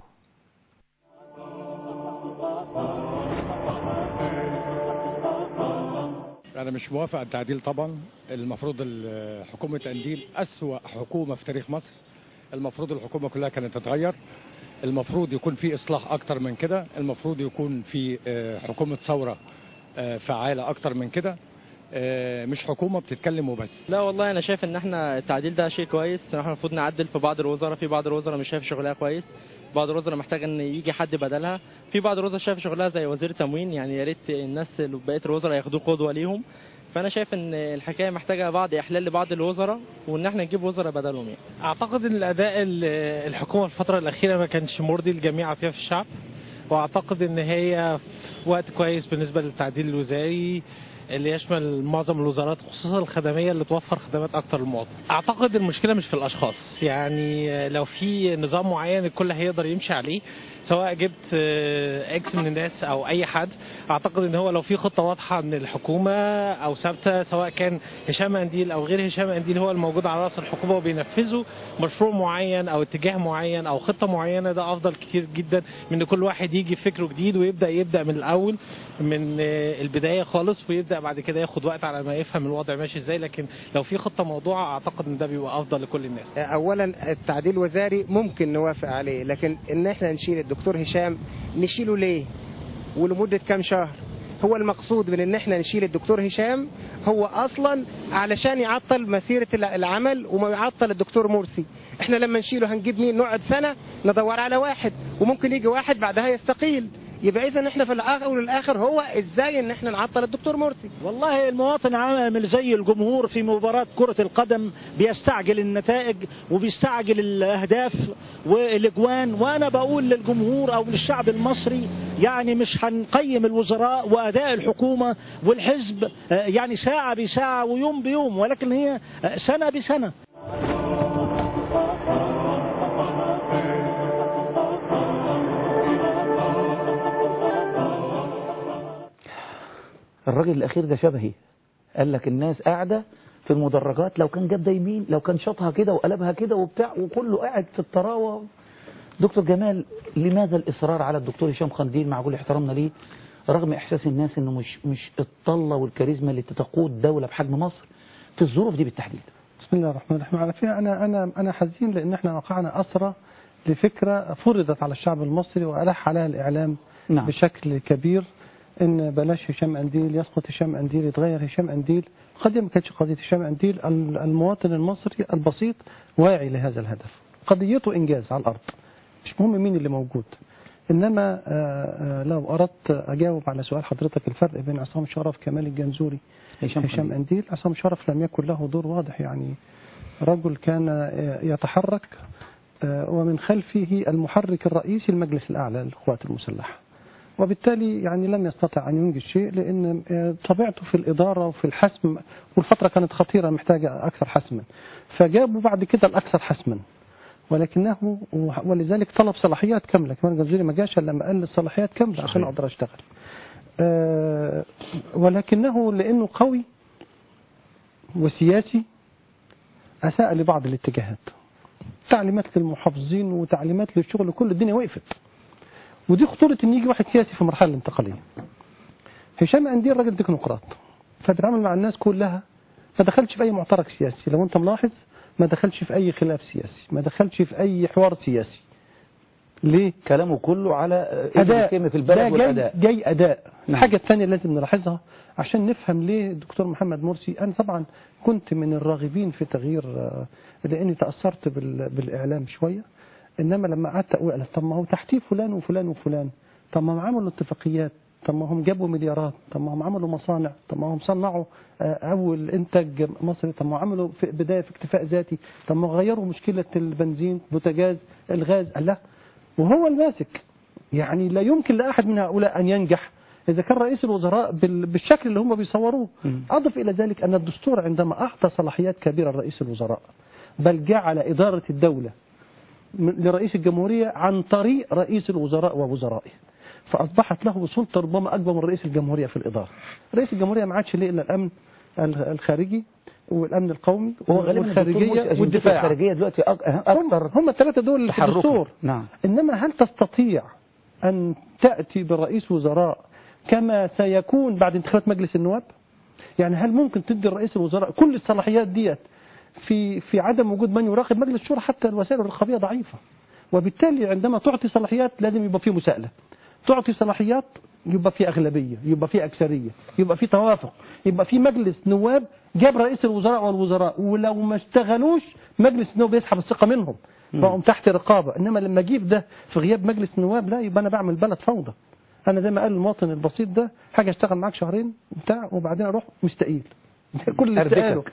أنا مش موافق على التعديل طبعا المفروض ال- حكومة أنديل أسوأ حكومة في تاريخ مصر المفروض الحكومة كلها كانت تتغير المفروض يكون في إصلاح أكتر من كده المفروض يكون في آه، حكومة ثورة آه، فعالة أكتر من كده آه، مش حكومة بتتكلم وبس لا والله انا شايف ان احنا التعديل ده شيء كويس احنا المفروض نعدل في بعض الوزراء في بعض الوزراء مش شايف شغلها كويس بعض الوزراء محتاج ان يجي حد بدلها في بعض الوزراء شايف شغلها زي وزير التموين يعني يا ريت الناس اللي بقيه الوزراء ياخدوه قدوه ليهم فانا شايف ان الحكايه محتاجه بعض احلال لبعض الوزراء وان احنا نجيب وزراء بدلهم يعني اعتقد ان الاداء ال- الحكومه الفتره الاخيره ما كانش مرضي لجميع اطياف الشعب واعتقد ان هي في وقت كويس بالنسبه للتعديل الوزاري اللي يشمل معظم الوزارات خصوصا الخدميه اللي توفر خدمات اكتر للمواطن. اعتقد المشكله مش في الاشخاص يعني لو في نظام معين الكل هيقدر يمشي عليه سواء جبت آه، اكس من الناس او اي حد اعتقد ان هو لو في خطه واضحه من الحكومه او ثابته سواء كان هشام انديل او غير هشام انديل هو الموجود على راس الحكومه وبينفذوا مشروع معين او اتجاه معين او خطه معينه ده افضل كتير جدا من ان كل واحد يجي بفكره جديد ويبدا يبدا من الاول من آه، البدايه خالص ويبدا بعد كده ياخد وقت على ما يفهم الوضع ماشي ازاي لكن لو في خطه موضوعه اعتقد ان ده بيبقى افضل لكل الناس اولا التعديل الوزاري ممكن نوافق عليه لكن ان احنا نشيل الدكتور هشام نشيله ليه ولمده كام شهر هو المقصود من ان احنا نشيل الدكتور هشام هو اصلا علشان يعطل مسيره الع- العمل وما يعطل الدكتور مرسي احنا لما نشيله هنجيب مين نقعد سنه ندور على واحد وممكن يجي واحد بعدها يستقيل يبقى اذا احنا في الاخر والاخر هو ازاي ان احنا نعطل الدكتور مرسي والله المواطن عامل زي الجمهور في مباراة كرة القدم بيستعجل النتائج وبيستعجل الأهداف والإجوان وأنا بقول للجمهور أو للشعب المصري يعني مش هنقيم الوزراء وأداء الحكومة والحزب آه، يعني ساعة بساعة ويوم بيوم ولكن هي آه، سنة بسنة الراجل الأخير ده شبهي قال لك الناس قاعدة في المدرجات لو كان جاب ده يمين لو كان شاطها كده وقلبها كده وبتاع وكله قاعد في الطراوة دكتور جمال لماذا الإصرار على الدكتور هشام خنديل مع كل احترامنا ليه رغم إحساس الناس إنه مش مش الطلة والكاريزما اللي تقود دولة بحجم مصر في الظروف دي بالتحديد بسم الله الرحمن الرحيم على فكرة أنا أنا أنا حزين لأن احنا وقعنا أسرى لفكرة فرضت على الشعب المصري وألح عليها الإعلام نعم. بشكل كبير إن بلاش هشام أنديل يسقط هشام أنديل يتغير هشام أنديل قضية ما كانتش قضية هشام أنديل ال- المواطن المصري البسيط واعي لهذا الهدف قضيته إنجاز على الأرض مش مهم مين اللي موجود إنما آه، آه، لو أردت أجاوب على سؤال حضرتك الفرق بين عصام شرف كمال الجنزوري هشام هشام خنديل. أنديل عصام شرف لم يكن له دور واضح يعني رجل كان يتحرك آه، ومن خلفه المحرك الرئيسي المجلس الأعلى للقوات المسلحة وبالتالي يعني لم يستطع أن ينجز شيء لأن آه، طبيعته في الإدارة وفي الحسم والفترة كانت خطيرة محتاجة أكثر حسما فجابوا بعد كده الأكثر حسما ولكنه ولذلك طلب صلاحيات كاملة كمان الجزيري ما جاش إلا لما قال الصلاحيات كاملة عشان أقدر أشتغل آه، ولكنه لأنه قوي وسياسي أساء لبعض الاتجاهات تعليمات للمحافظين وتعليمات للشغل كل الدنيا وقفت ودي خطورة ان يجي واحد سياسي في المرحلة الانتقالية هشام أنديل راجل تكنوقراط فبيتعامل مع الناس كلها ما دخلش في أي معترك سياسي لو أنت ملاحظ ما دخلش في أي خلاف سياسي ما دخلش في أي حوار سياسي ليه؟ كلامه كله على آه، أداء الكلمة في ده البلد جاي, والأداء جاي أداء نعم. الحاجة الثانية لازم نلاحظها عشان نفهم ليه الدكتور محمد مرسي أنا طبعا كنت من الراغبين في تغيير آه، لأني تأثرت بال- بالإعلام شوية إنما لما قعدت أقول أنا طب ما هو تحتيه فلان وفلان وفلان طب ما هم عملوا اتفاقيات طب ما هم جابوا مليارات طب ما هم عملوا مصانع طب ما هم صنعوا آه، أول إنتاج مصري طب ما عملوا في بداية في اكتفاء ذاتي طب ما غيروا مشكلة البنزين بوتاجاز الغاز قال لا وهو الماسك يعني لا يمكن لأحد من هؤلاء أن ينجح إذا كان رئيس الوزراء بال- بالشكل اللي هم بيصوروه مم. أضف إلى ذلك أن الدستور عندما أعطى صلاحيات كبيرة لرئيس الوزراء بل جعل إدارة الدولة من- لرئيس الجمهورية عن طريق رئيس الوزراء ووزرائه فأصبحت له سلطة ربما أكبر من رئيس الجمهورية في الإدارة رئيس الجمهورية ما عادش ليه إلا الأمن ال- الخارجي والأمن القومي هو غالبا الدكتور مرسي والخارجية أجندته والدفاع الخارجية دلوقتي أك- هم, أكثر هم الثلاثة دول اللي في تحركا. الدستور نعم إنما هل تستطيع أن تأتي برئيس وزراء كما سيكون بعد انتخابات مجلس النواب يعني هل ممكن تدي رئيس الوزراء كل الصلاحيات ديت في في عدم وجود من يراقب مجلس الشورى حتى الوسائل الرقابيه ضعيفه وبالتالي عندما تعطي صلاحيات لازم يبقى فيه مساءله تعطي صلاحيات يبقى في أغلبية يبقى في أكثرية يبقى في توافق يبقى في مجلس نواب جاب رئيس الوزراء والوزراء ولو ما اشتغلوش مجلس النواب يسحب الثقة منهم بقوا تحت رقابة إنما لما أجيب ده في غياب مجلس النواب لا يبقى أنا بعمل بلد فوضى أنا زي ما قال المواطن البسيط ده حاجة اشتغل معاك شهرين بتاع وبعدين أروح مستقيل ده كل اللي أربكك. استقاله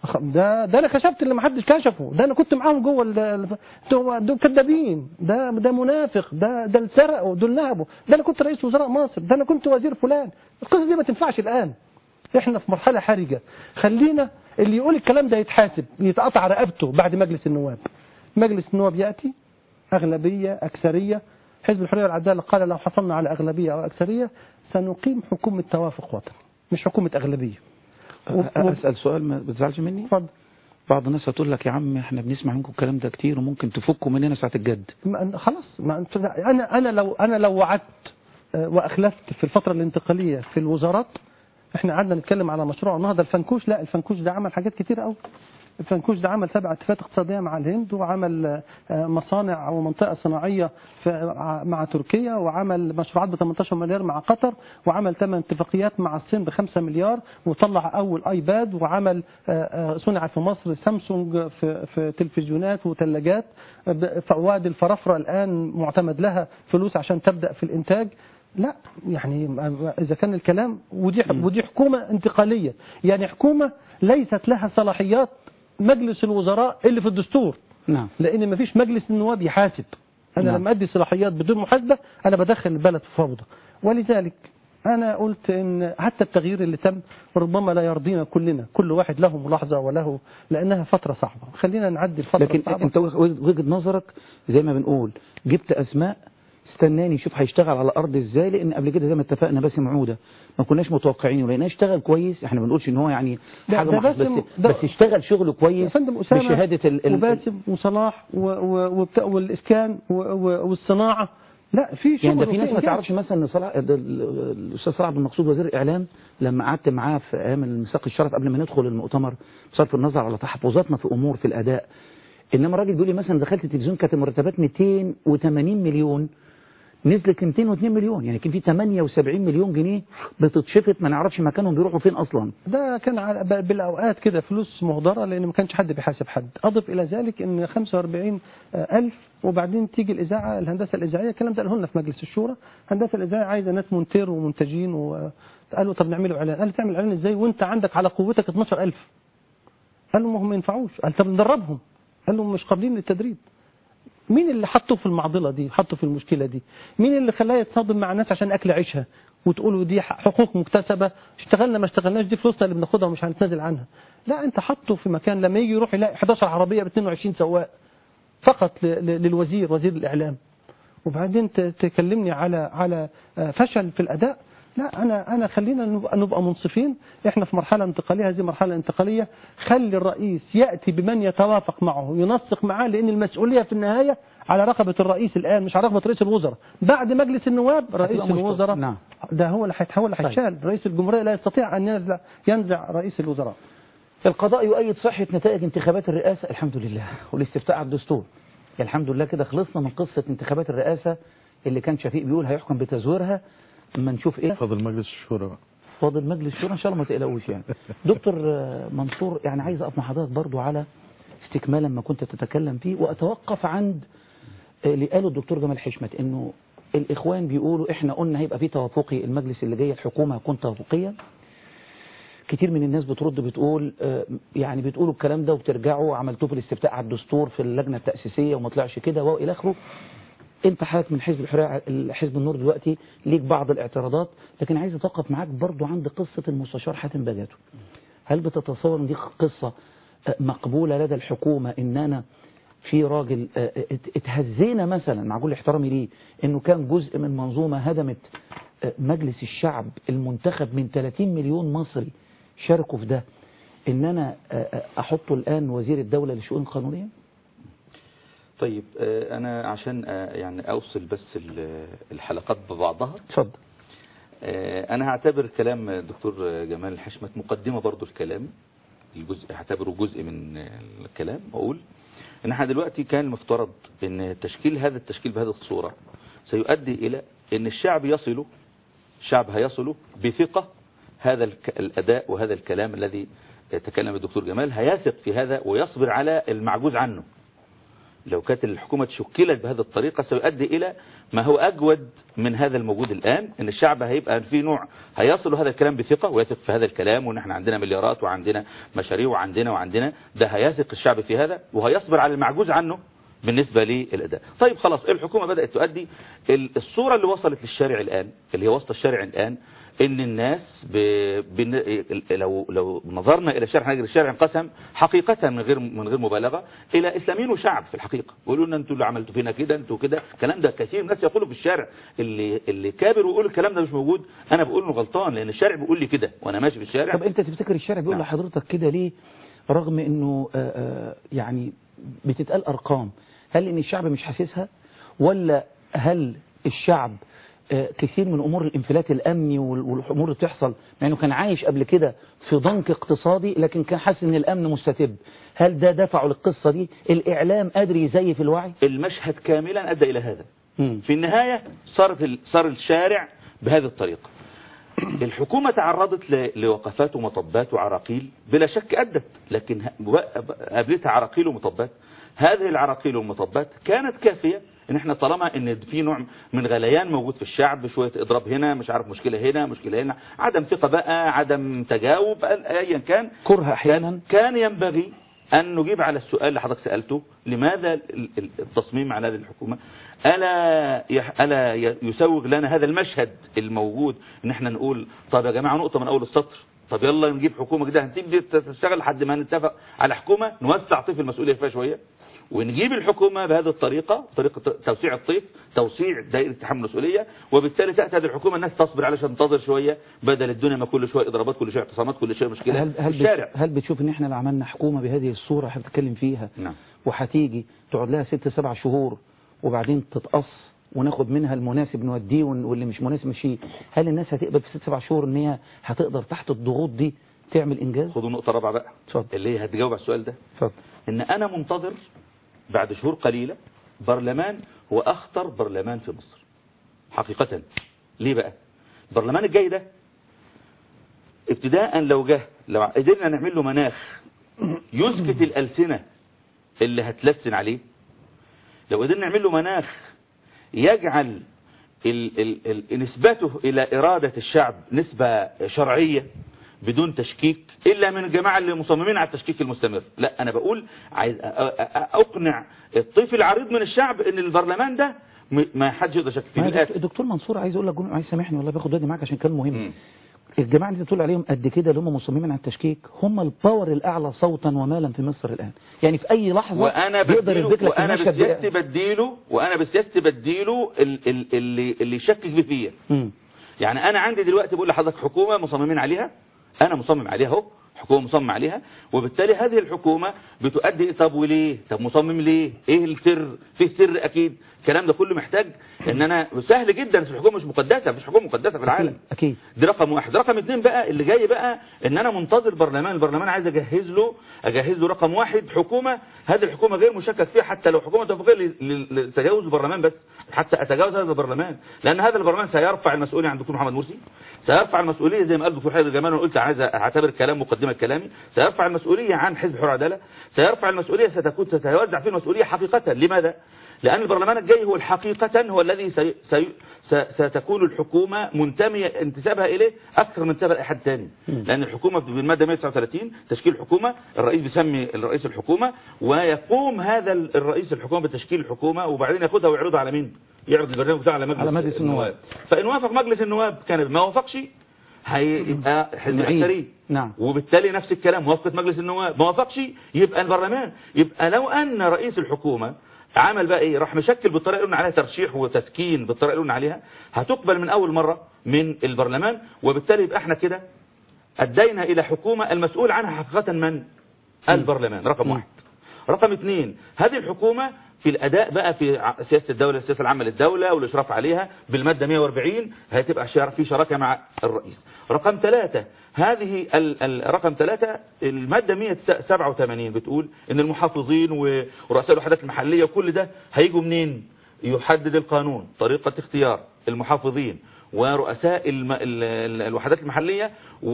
ده ده انا كشفت اللي ما حدش كشفه ده انا كنت معاهم جوه ال- ال- دول دول كذابين ده ده منافق ده ده اللي سرقوا دول نهبوا ده انا كنت رئيس وزراء مصر ده انا كنت وزير فلان القصه دي ما تنفعش الان احنا في مرحله حرجه خلينا اللي يقول الكلام ده يتحاسب يتقطع رقبته بعد مجلس النواب مجلس النواب ياتي اغلبيه اكثريه حزب الحريه والعداله قال لو حصلنا على اغلبيه او اكثريه سنقيم حكومه توافق وطني مش حكومه اغلبيه و- و- أسأل سؤال ما بتزعلش مني اتفضل بعض الناس هتقول لك يا عم احنا بنسمع منكم الكلام ده كتير وممكن تفكوا مننا ساعة الجد ما خلاص ما أنت- انا انا لو انا لو وعدت آه، واخلفت في الفتره الانتقاليه في الوزارات احنا قعدنا نتكلم على مشروع النهضه الفنكوش لا الفنكوش ده عمل حاجات كتير قوي الفنكوش ده عمل سبع اتفاقات اقتصاديه مع الهند وعمل آه، مصانع ومنطقه صناعيه في ع- مع تركيا وعمل مشروعات ب 18 مليار مع قطر وعمل ثمان اتفاقيات مع الصين ب 5 مليار وطلع اول ايباد وعمل آه، آه، صنع في مصر سامسونج في في تلفزيونات وثلاجات فواد الفرافره الان معتمد لها فلوس عشان تبدا في الانتاج لا يعني ما- اذا كان الكلام ودي ودي حكومه انتقاليه يعني حكومه ليست لها صلاحيات مجلس الوزراء اللي في الدستور نعم لان ما فيش مجلس النواب يحاسب انا نعم. لما ادي صلاحيات بدون محاسبه انا بدخل البلد في فوضى ولذلك انا قلت ان حتى التغيير اللي تم ربما لا يرضينا كلنا كل واحد له ملاحظه وله لانها فتره صعبه خلينا نعدي الفتره لكن الصعبه انت وجهه نظرك زي ما بنقول جبت اسماء استناني شوف هيشتغل على الارض ازاي لان قبل كده زي ما اتفقنا باسم عوده ما كناش متوقعين ولقيناه اشتغل كويس احنا ما بنقولش ان هو يعني ده- حاجه ده محض- بس باسم- ده- بس اشتغل شغله يا كويس فندم أسامة بشهاده ال ال وباسم وصلاح و- و- وبتاع- والإسكان و- و- والصناعة لا في شغل يعني ده في وفي ناس ما إنجاز. تعرفش مثلا ان صلاح ده ال- الاستاذ صلاح عبد المقصود وزير الاعلام لما قعدت معاه في ايام الميثاق الشرف قبل ما ندخل المؤتمر بصرف النظر على تحفظاتنا في امور في الاداء انما الراجل بيقول لي مثلا دخلت التلفزيون كانت المرتبات 280 مليون نزلت ل 202 مليون يعني كان في 78 مليون جنيه بتتشفط ما نعرفش مكانهم بيروحوا فين اصلا ده كان على ب- بالأوقات كده فلوس مهدرة لأن ما كانش حد بيحاسب حد أضف إلى ذلك أن 45 ألف وبعدين تيجي الإذاعة الهندسة الإذاعية الكلام ده قاله لنا في مجلس الشورى الهندسة الإذاعية عايزة ناس مونتير ومنتجين وقالوا طب نعمله إعلان قال تعمل إعلان إزاي وأنت عندك على قوتك 12 ألف قالوا ما هم ما ينفعوش قال طب ندربهم قال لهم مش قابلين للتدريب مين اللي حطه في المعضلة دي حطه في المشكلة دي مين اللي خلاه يتصادم مع الناس عشان أكل عيشها وتقولوا دي حقوق مكتسبة اشتغلنا ما اشتغلناش دي فلوسنا اللي بناخدها ومش هنتنازل عنها لا انت حطه في مكان لما يجي يروح يلاقي 11 عربية ب 22 سواق فقط ل- ل- للوزير وزير الإعلام وبعدين ت- تكلمني على على آه، فشل في الأداء لا أنا أنا خلينا نبقى, نبقى منصفين إحنا في مرحلة انتقالية هذه مرحلة انتقالية خلي الرئيس يأتي بمن يتوافق معه ينسق معاه لأن المسؤولية في النهاية على رقبة الرئيس الآن مش على رقبة رئيس الوزراء بعد مجلس النواب رئيس هتبقى مشكلة. الوزراء نعم. ده هو اللي هيت- هو اللي هيتشال رئيس الجمهورية لا يستطيع أن ينزع ينزع رئيس الوزراء القضاء يؤيد صحة نتائج انتخابات الرئاسة الحمد لله والاستفتاء على الدستور الحمد لله كده خلصنا من قصة انتخابات الرئاسة اللي كان شفيق بيقول هيحكم بتزويرها اما نشوف ايه فضل مجلس الشورى بقى. فاضل مجلس الشورى ان شاء الله ما تقلقوش يعني دكتور آه، منصور يعني عايز اقف مع حضرتك برضو على استكمالا ما كنت تتكلم فيه واتوقف عند آه، اللي قاله الدكتور جمال حشمت انه الاخوان بيقولوا احنا قلنا هيبقى في توافقي المجلس اللي جاي الحكومه هتكون توافقيه كتير من الناس بترد بتقول آه، يعني بتقولوا الكلام ده وبترجعوا عملتوه في الاستفتاء على الدستور في اللجنه التاسيسيه وما طلعش كده والى اخره انت حضرتك من حزب الحريه حزب النور دلوقتي ليك بعض الاعتراضات لكن عايز اتوقف معاك برضو عند قصه المستشار حاتم بجاتو هل بتتصور ان دي قصه آه، مقبوله لدى الحكومه ان انا في راجل آه، ات- اتهزينا مثلا مع كل احترامي ليه انه كان جزء من منظومه هدمت آه، مجلس الشعب المنتخب من 30 مليون مصري شاركوا في ده ان انا آه، آه، احطه الان وزير الدوله للشؤون القانونيه طيب آه، انا عشان آه، يعني اوصل بس ال- الحلقات ببعضها اتفضل آه، انا هعتبر كلام الدكتور جمال الحشمت مقدمة برضو الكلام الجزء هعتبره جزء من الكلام واقول ان احنا دلوقتي كان المفترض ان تشكيل هذا التشكيل بهذه الصورة سيؤدي الى ان الشعب يصل الشعب هيصل بثقة هذا الك- الاداء وهذا الكلام الذي تكلم الدكتور جمال هيثق في هذا ويصبر على المعجوز عنه لو كانت الحكومة شكلت بهذه الطريقة سيؤدي إلى ما هو أجود من هذا الموجود الآن إن الشعب هيبقى في نوع هيصل هذا الكلام بثقة ويثق في هذا الكلام وإن احنا عندنا مليارات وعندنا مشاريع وعندنا وعندنا ده هيثق الشعب في هذا وهيصبر على المعجوز عنه بالنسبة للأداء طيب خلاص الحكومة بدأت تؤدي ال- الصورة اللي وصلت للشارع الآن اللي هي وسط الشارع الآن ان الناس ب... بن... لو لو نظرنا الى الشارع هنجد الشارع انقسم حقيقة من غير من غير مبالغة الى اسلاميين وشعب في الحقيقة ويقولوا لنا انتوا اللي عملتوا فينا كده انتوا كده الكلام ده كثير من الناس يقولوا في الشارع اللي اللي كابر ويقول الكلام ده مش موجود انا بقول انه غلطان لان الشارع بيقول لي كده وانا ماشي في الشارع طب انت تفتكر الشارع بيقول نعم. لحضرتك كده ليه رغم انه آه، آه، يعني بتتقال ارقام هل ان الشعب مش حاسسها ولا هل الشعب آه، كثير من امور الانفلات الامني وال- والامور اللي بتحصل مع انه كان عايش قبل كده في ضنك اقتصادي لكن كان حاسس ان الامن مستتب هل ده دفعه للقصه دي الاعلام قادر يزيف الوعي المشهد كاملا ادى الى هذا مم. في النهاية صارت ال- صار الشارع بهذه الطريقة الحكومة تعرضت ل- لوقفات ومطبات وعراقيل بلا شك أدت لكن ه- و- قابلتها عراقيل ومطبات هذه العراقيل والمطبات كانت كافية ان احنا طالما ان في نوع من غليان موجود في الشعب شويه اضراب هنا مش عارف مشكله هنا مشكله هنا عدم ثقه بقى عدم تجاوب ايا كان كره احيانا كان ينبغي أن نجيب على السؤال اللي حضرتك سألته لماذا ال- ال- التصميم على هذه الحكومة ألا يح- ألا ي- يسوغ لنا هذا المشهد الموجود إن احنا نقول طب يا جماعة نقطة من أول السطر طب يلا نجيب حكومة كده هنسيب دي تشتغل لحد ما نتفق على حكومة نوسع طيف المسؤولية فيها شوية ونجيب الحكومة بهذه الطريقة طريقة توسيع الطيف توسيع دائرة تحمل المسؤولية وبالتالي تأتي هذه الحكومة الناس تصبر علشان تنتظر شوية بدل الدنيا ما كل شوية إضرابات كل شوية اعتصامات كل شوية مشكلة هل في هل الشارع بت- هل بتشوف ان احنا لو عملنا حكومه بهذه الصوره اللي بتتكلم فيها نعم وهتيجي تقعد لها ست سبع شهور وبعدين تتقص وناخد منها المناسب نوديه ون- واللي مش مناسب مشيه هل الناس هتقبل في ست سبع شهور ان هي هتقدر تحت الضغوط دي تعمل انجاز؟ خدوا نقطة رابعة بقى اتفضل اللي هي هتجاوب على السؤال ده اتفضل ان انا منتظر بعد شهور قليلة برلمان هو اخطر برلمان في مصر حقيقة ليه بقى البرلمان الجاي ده ابتداء لو جه لو قدرنا نعمل له مناخ يسكت الألسنة اللي هتلسن عليه لو قدرنا نعمل له مناخ يجعل ال ال ال نسبته إلى إرادة الشعب نسبة شرعية بدون تشكيك إلا من الجماعة اللي مصممين على التشكيك المستمر لا أنا بقول عايز أ- أ- أ- أقنع الطيف العريض من الشعب إن البرلمان ده م- ما حدش يقدر يشكك فيه ما بالآتي. الدكتور منصور عايز اقول لك جمله عايز سامحني والله باخد ودي معاك عشان كان مهم مم. الجماعه اللي انت بتقول عليهم قد كده اللي هم مصممين على التشكيك هم الباور الاعلى صوتا ومالا في مصر الان يعني في اي لحظه وانا يقدر بديله يدرك لك وانا المشهد بسياستي ده. بديله وانا بسياستي بديله ال- ال- اللي اللي يشكك بيه فيا مم. يعني انا عندي دلوقتي بقول لحضرتك حكومه مصممين عليها انا مصمم عليها اهو حكومه مصمم عليها وبالتالي هذه الحكومه بتؤدي طب وليه طب مصمم ليه ايه السر فيه سر اكيد الكلام ده كله محتاج ان انا سهل جدا بس الحكومه مش مقدسه مفيش حكومه مقدسه في العالم اكيد اكيد دي رقم واحد رقم اتنين بقى اللي جاي بقى ان انا منتظر برلمان البرلمان عايز اجهز له اجهز له رقم واحد حكومة هذه الحكومة غير مشكك فيها حتى لو حكومة توافقية ل- ل- لتجاوز البرلمان بس حتى اتجاوز هذا البرلمان لان هذا البرلمان سيرفع المسؤولية عن الدكتور محمد مرسي سيرفع المسؤولية زي ما قال الدكتور حيدر جمال وانا قلت عايز اعتبر الكلام مقدمة كلامي سيرفع المسؤولية عن حزب حر عدالة سيرفع المسؤولية ستكون ستوزع فيه المسؤولية حقيقة لماذا لأن البرلمان الجاي هو الحقيقة هو الذي سي سي س- ستكون الحكومة منتمية انتسابها إليه أكثر من انتسابها لأي حد تاني لأن الحكومة بالمادة 139 تشكيل الحكومة الرئيس بيسمي الرئيس الحكومة ويقوم هذا ال- الرئيس الحكومة بتشكيل الحكومة وبعدين ياخدها ويعرضها على مين؟ يعرض البرنامج بتاعه على مجلس, على مجلس النواب. فإن وافق مجلس النواب كان ما وافقش هيبقى حزب نعيد. عسكري نعم وبالتالي نفس الكلام موافقة مجلس النواب ما وافقش يبقى البرلمان يبقى لو أن رئيس الحكومة عمل بقى ايه راح مشكل بالطريقه اللي قلنا عليها ترشيح وتسكين بالطريقه اللي قلنا عليها هتقبل من اول مره من البرلمان وبالتالي يبقى احنا كده ادينا الى حكومه المسؤول عنها حقيقه من البرلمان رقم واحد رقم اثنين هذه الحكومة في الأداء بقى في ع- سياسة الدولة السياسة العامة للدولة والإشراف عليها بالمادة 140 هتبقى شار- في شراكة مع الرئيس رقم ثلاثة هذه ال- ال- رقم ثلاثة المادة 187 بتقول إن المحافظين و- ورؤساء الوحدات المحلية وكل ده هيجوا منين يحدد القانون طريقة اختيار المحافظين ورؤساء الم... ال- ال- الوحدات المحلية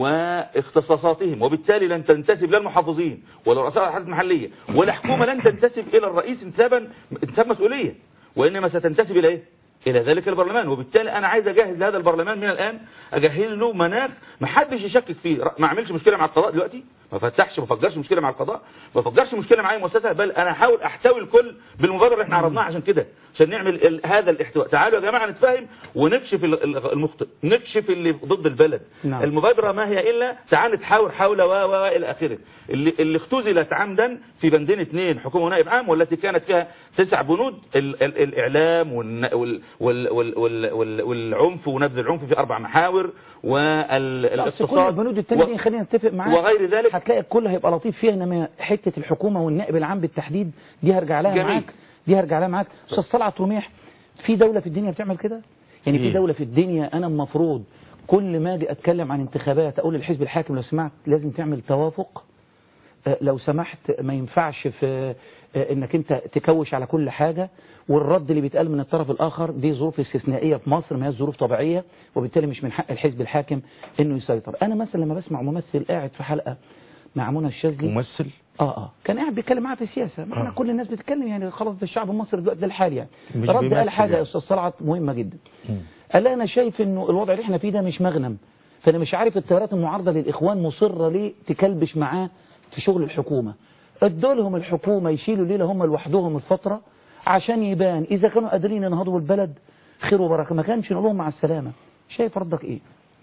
واختصاصاتهم وبالتالي لن تنتسب لا المحافظين ولا رؤساء الوحدات المحلية ولا حكومة لن تنتسب إلى الرئيس انتسابا انتساب مسؤولية وإنما ستنتسب إلى إيه؟ إلى ذلك البرلمان وبالتالي أنا عايز أجهز هذا البرلمان من الآن أجهز له مناخ ما حدش يشكك فيه ما أعملش مشكلة مع القضاء دلوقتي ما فتحش ما فجرش مشكلة مع القضاء ما فجرش مشكلة مع أي مؤسسة بل أنا أحاول أحتوي الكل بالمبادرة اللي احنا عرضناها عشان كده عشان نعمل ال- هذا الاحتواء تعالوا يا جماعة نتفاهم ونكشف ال- ال- المخطئ نكشف اللي ضد البلد نعم. المبادرة ما هي إلا تعال نتحاور حول و و و إلى آخره اللي, اللي اختزلت عمدا في بندين اثنين حكومة ونائب عام والتي كانت فيها تسع بنود ال ال الإعلام والن- وال وال وال وال وال والعنف ونبذ العنف في أربع محاور بس كل والاقتصاد البنود التانية و- دي خلينا نتفق معاك وغير ذلك هتلاقي الكل هيبقى لطيف فيها انما حته الحكومه والنائب العام بالتحديد دي هرجع لها جميل. معاك دي هرجع لها معاك استاذ طلعت رميح في دوله في الدنيا بتعمل كده يعني في إيه؟ دوله في الدنيا انا المفروض كل ما اجي اتكلم عن انتخابات اقول للحزب الحاكم لو سمعت لازم تعمل توافق آه، لو سمحت ما ينفعش في آه، انك انت تكوش على كل حاجة والرد اللي بيتقال من الطرف الاخر دي ظروف استثنائية في مصر ما هي ظروف طبيعية وبالتالي مش من حق الحزب الحاكم انه يسيطر انا مثلا لما بسمع ممثل قاعد في حلقة مع منى الشاذلي ممثل اه اه كان قاعد بيتكلم معاه في السياسه ما احنا آه. كل الناس بتتكلم يعني خلاص ده الشعب المصري دلوقتي ده الحال يعني مش رد قال بيمثل حاجه يا يعني. استاذ صلعت مهمه جدا مم. قال انا شايف انه الوضع اللي احنا فيه ده مش مغنم فانا مش عارف التيارات المعارضه للاخوان مصره ليه تكلبش معاه في شغل الحكومه ادوا لهم الحكومه يشيلوا ليله هم لوحدهم الفتره عشان يبان اذا كانوا قادرين ينهضوا البلد خير وبركه ما كانش نقول لهم مع السلامه شايف ردك ايه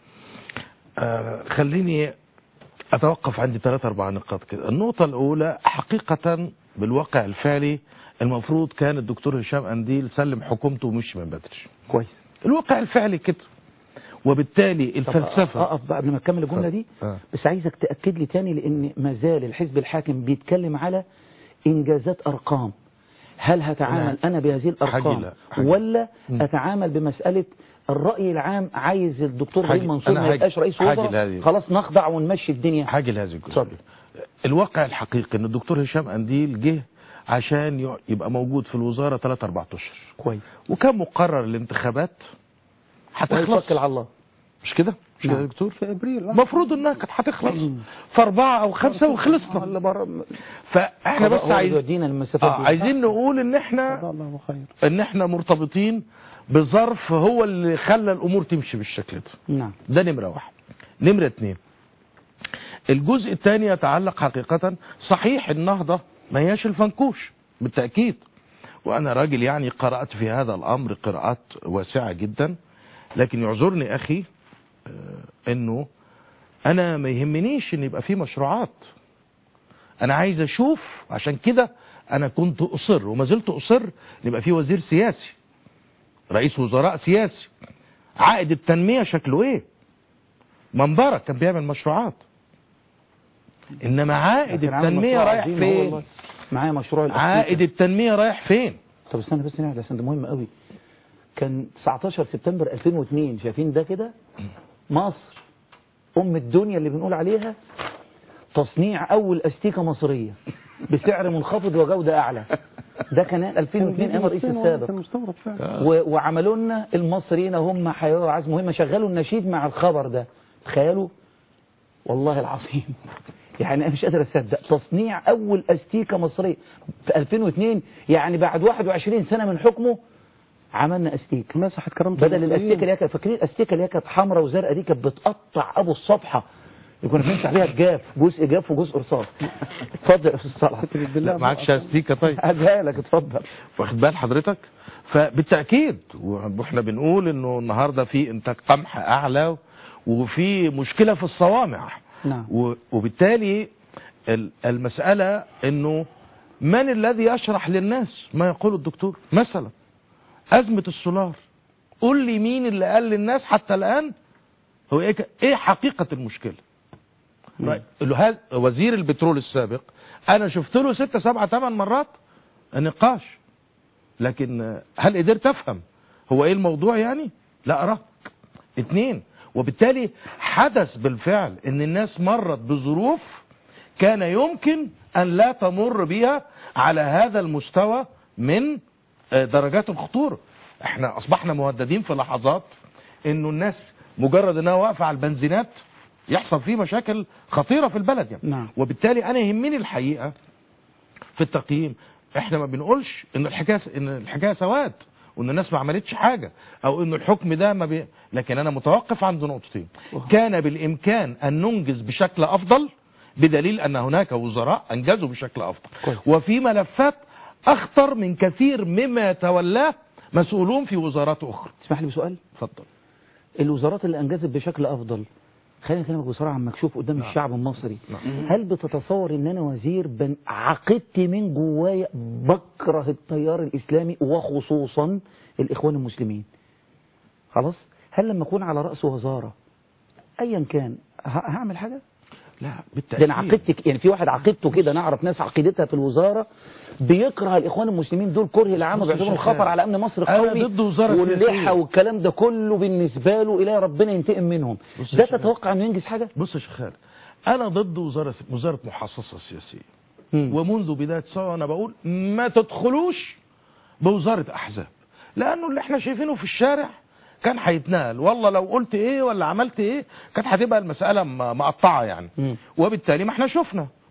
آه خليني أتوقف عندي ثلاث أربع نقاط كده النقطة الأولى حقيقة بالواقع الفعلي المفروض كان الدكتور هشام أنديل سلم حكومته ومشي من بدري كويس الواقع الفعلي كده وبالتالي طب الفلسفة اقف بقى قبل ما تكمل الجمله دي آه. بس عايزك تاكد لي تاني لان ما زال الحزب الحاكم بيتكلم على انجازات ارقام هل هتعامل لا. انا بهذه الارقام حاجي لا. حاجي. ولا مم. اتعامل بمساله الراي العام عايز الدكتور حاجي. ابراهيم منصور أنا ما حاجي. يبقاش رئيس حاجي وزراء لهذه. خلاص نخضع ونمشي الدنيا حاجة لهذه الجزء اتفضل. الواقع الحقيقي ان الدكتور هشام أنديل جه عشان ي- يبقى موجود في الوزارة 3 4 اشهر كويس وكان مقرر الانتخابات هتخلص ويتوكل على الله مش كده مش كده نعم. يا دكتور في ابريل آه. المفروض انها كانت هتخلص في أربعة أو خمسة وخلصنا اللي بره فاحنا بس عايز يودينا المسافات آه دي. عايزين نقول ان احنا جزاه الله خير ان احنا مرتبطين بظرف هو اللي خلى الامور تمشي بالشكل ده نعم ده نمرة واحد نمرة اتنين الجزء الثاني يتعلق حقيقة صحيح النهضة ما هياش الفنكوش بالتأكيد وأنا راجل يعني قرأت في هذا الأمر قراءات واسعة جدا لكن يعذرني أخي آه، أنه أنا ما يهمنيش أن يبقى في مشروعات أنا عايز أشوف عشان كده أنا كنت أصر وما زلت أصر أن يبقى في وزير سياسي رئيس وزراء سياسي عائد التنمية شكله إيه منبرك كان بيعمل مشروعات انما عائد كان عامل التنميه مشروع رايح عظيم هو فين والله. معايا مشروع الأفريقي. عائد التنميه رايح فين طب استنى بس نعمل عشان ده مهم قوي كان 19 سبتمبر 2002 شايفين ده كده مصر ام الدنيا اللي بنقول عليها تصنيع اول استيكه مصريه بسعر منخفض وجوده اعلى ده كان 2002 ايام الرئيس السابق كان مستورد فعلا و- وعملوا لنا المصريين هم حياه وعزم مهمه شغلوا النشيد مع الخبر ده تخيلوا والله العظيم يعني انا مش قادر اصدق تصنيع اول استيكه مصريه في 2002 يعني بعد 21 سنه من حكمه عملنا استيكه مسحت كرامة بدل المصريين. الاستيكه اللي هي كانت فاكرين الاستيكه اللي هي كانت حمراء وزرقاء دي كانت بتقطع ابو الصفحه كنا بنمسح بيها الجاف جزء جاف وجزء رصاص اتفضل يا استاذ صلاح بالله معكش استيكه طيب هديها لك اتفضل واخد بال حضرتك فبالتاكيد واحنا بنقول انه النهارده في انتاج قمح اعلى وفي مشكله في الصوامع نعم و- وبالتالي ال- المساله انه من الذي يشرح للناس ما يقول الدكتور مثلا ازمه السولار قول لي مين اللي قال للناس حتى الان هو ايه ك- ايه حقيقه المشكله طيب، اللي هذا وزير البترول السابق انا شفت له ستة سبعة ثمان مرات نقاش لكن آه، هل قدرت افهم هو ايه الموضوع يعني لا ارى اتنين وبالتالي حدث بالفعل ان الناس مرت بظروف كان يمكن ان لا تمر بها على هذا المستوى من آه، درجات الخطورة احنا اصبحنا مهددين في لحظات انه الناس مجرد انها واقفة على البنزينات يحصل فيه مشاكل خطيرة في البلد يعني نعم. وبالتالي انا يهمني الحقيقة في التقييم احنا ما بنقولش ان الحكايه ان الحكايه سواد وان الناس ما عملتش حاجه او ان الحكم ده ما بي... لكن انا متوقف عند نقطتين كان بالامكان ان ننجز بشكل افضل بدليل ان هناك وزراء انجزوا بشكل افضل كويس. وفي ملفات اخطر من كثير مما يتولاه مسؤولون في وزارات اخرى تسمح لي بسؤال اتفضل الوزارات اللي انجزت بشكل افضل خليني اكلمك بسرعه عن مكشوف قدام نعم. الشعب المصري نعم. هل بتتصور ان انا وزير بن عقدت من جوايا بكره التيار الاسلامي وخصوصا الاخوان المسلمين خلاص هل لما اكون على راس وزاره ايا كان ه- هعمل حاجه لا ده بالتاكيد انا عقدت يعني في واحد عقدته كده نعرف ناس عقيدتها في الوزاره بيكره الاخوان المسلمين دول كره العام بص يا وبيعتبرهم شيخ خطر على امن مصر أنا قومي ضد وزارة سياسية. واللحى والكلام ده كله بالنسبه له الى ربنا ينتقم منهم بص يا ده شيخ. تتوقع انه ينجز حاجه بص يا شيخ خالد انا ضد وزاره وزاره محاصصه سياسيه مم. ومنذ بداية سوا أنا بقول ما تدخلوش بوزارة أحزاب لأنه اللي احنا شايفينه في الشارع كان هيتنقل والله لو قلت ايه ولا عملت ايه كانت هتبقى المسألة م- مقطعة يعني مم. وبالتالي ما احنا شفنا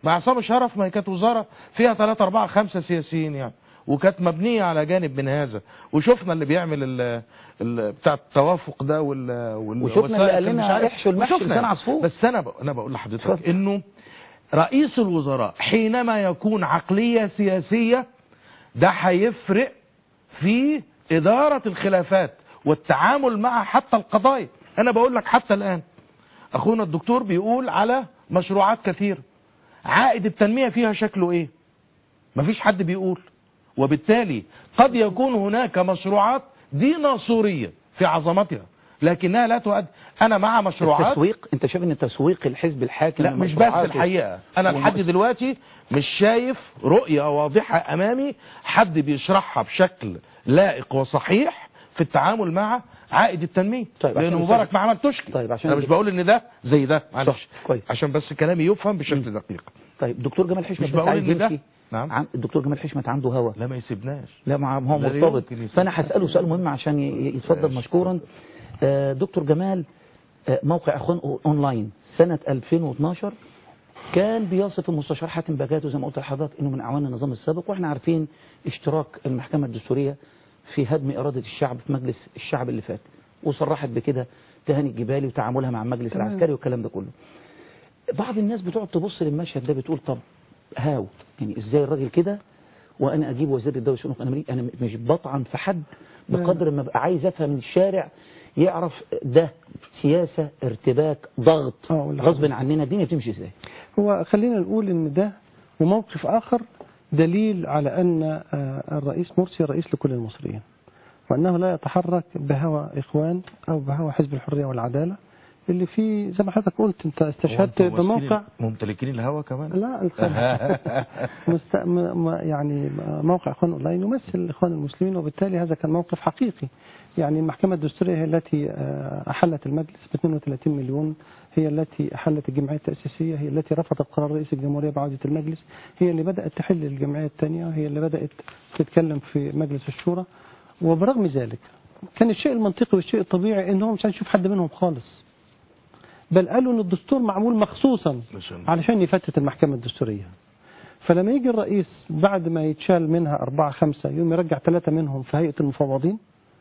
مع عصام شرف ما هي كانت وزاره فيها 3 4 5 سياسيين يعني وكانت مبنيه على جانب من هذا وشفنا اللي بيعمل ال ال بتاع التوافق ده وال وال وشفنا اللي وسائل قال لنا مش عارف. احشوا المحشي وشفنا. لسان عصفور. بس انا ب... انا بقول لحضرتك انه رئيس الوزراء حينما يكون عقليه سياسيه ده هيفرق في اداره الخلافات والتعامل مع حتى القضايا انا بقول لك حتى الان اخونا الدكتور بيقول على مشروعات كثيره عائد التنميه فيها شكله ايه مفيش حد بيقول وبالتالي قد يكون هناك مشروعات ديناصوريه في عظمتها لكنها لا تؤدي انا مع مشروعات التسويق انت شايف ان تسويق الحزب الحاكم لا مش بس لمشروعاته الحقيقه انا وم- لحد دلوقتي مش شايف رؤيه واضحه امامي حد بيشرحها بشكل لائق وصحيح في التعامل مع عائد التنميه طيب، لان عشان مبارك ما عملتوش كده. طيب، عشان انا مش كده. بقول ان ده زي ده معلش كويس. عشان بس كلامي يفهم بشكل دقيق طيب دكتور جمال حشمت مش بس بقول عايز ان ده يمشي. نعم عن- الدكتور جمال حشمت عنده هوا لا ما يسيبناش لا مع هو لا مرتبط يمكن يسيب. فانا هساله سؤال مهم عشان ي- يتفضل مشكورا آه، دكتور جمال آه، موقع اخوان أو- اونلاين سنه 2012 كان بيصف المستشار حاتم بجاتو زي ما قلت لحضرتك انه من اعوان النظام السابق واحنا عارفين اشتراك المحكمه الدستوريه في هدم اراده الشعب في مجلس الشعب اللي فات وصرحت بكده تهاني الجبالي وتعاملها مع المجلس تمام. العسكري والكلام ده كله بعض الناس بتقعد تبص للمشهد ده بتقول طب هاو يعني ازاي الراجل كده وانا اجيب وزير الدوله والشؤون القانونيه انا مش بطعن في حد بقدر ما ابقى عايز افهم من الشارع يعرف ده سياسه ارتباك ضغط آه، ولا غصب حاجة. عننا الدنيا بتمشي ازاي هو خلينا نقول ان ده وموقف اخر دليل على ان آه، الرئيس مرسي رئيس لكل المصريين وانه لا يتحرك بهوى اخوان او بهوى حزب الحريه والعداله اللي فيه زي ما حضرتك قلت انت استشهدت هو أنتوا بموقع ممثلين- ممتلكين الهوا كمان لا الخ- مست... م... م... يعني موقع اخوان اونلاين يمثل الاخوان المسلمين وبالتالي هذا كان موقف حقيقي يعني المحكمه الدستوريه هي التي آه، احلت المجلس ب 32 مليون هي التي احلت الجمعيه التاسيسيه هي التي رفضت قرار رئيس الجمهوريه بعوده المجلس هي اللي بدات تحل الجمعيه الثانيه هي اللي بدات تتكلم في مجلس الشورى وبرغم ذلك كان الشيء المنطقي والشيء الطبيعي انهم مش هنشوف حد منهم خالص بل قالوا ان الدستور معمول مخصوصا علشان يفتت المحكمة الدستورية فلما يجي الرئيس بعد ما يتشال منها أربعة خمسة يوم يرجع ثلاثة منهم في هيئة المفوضين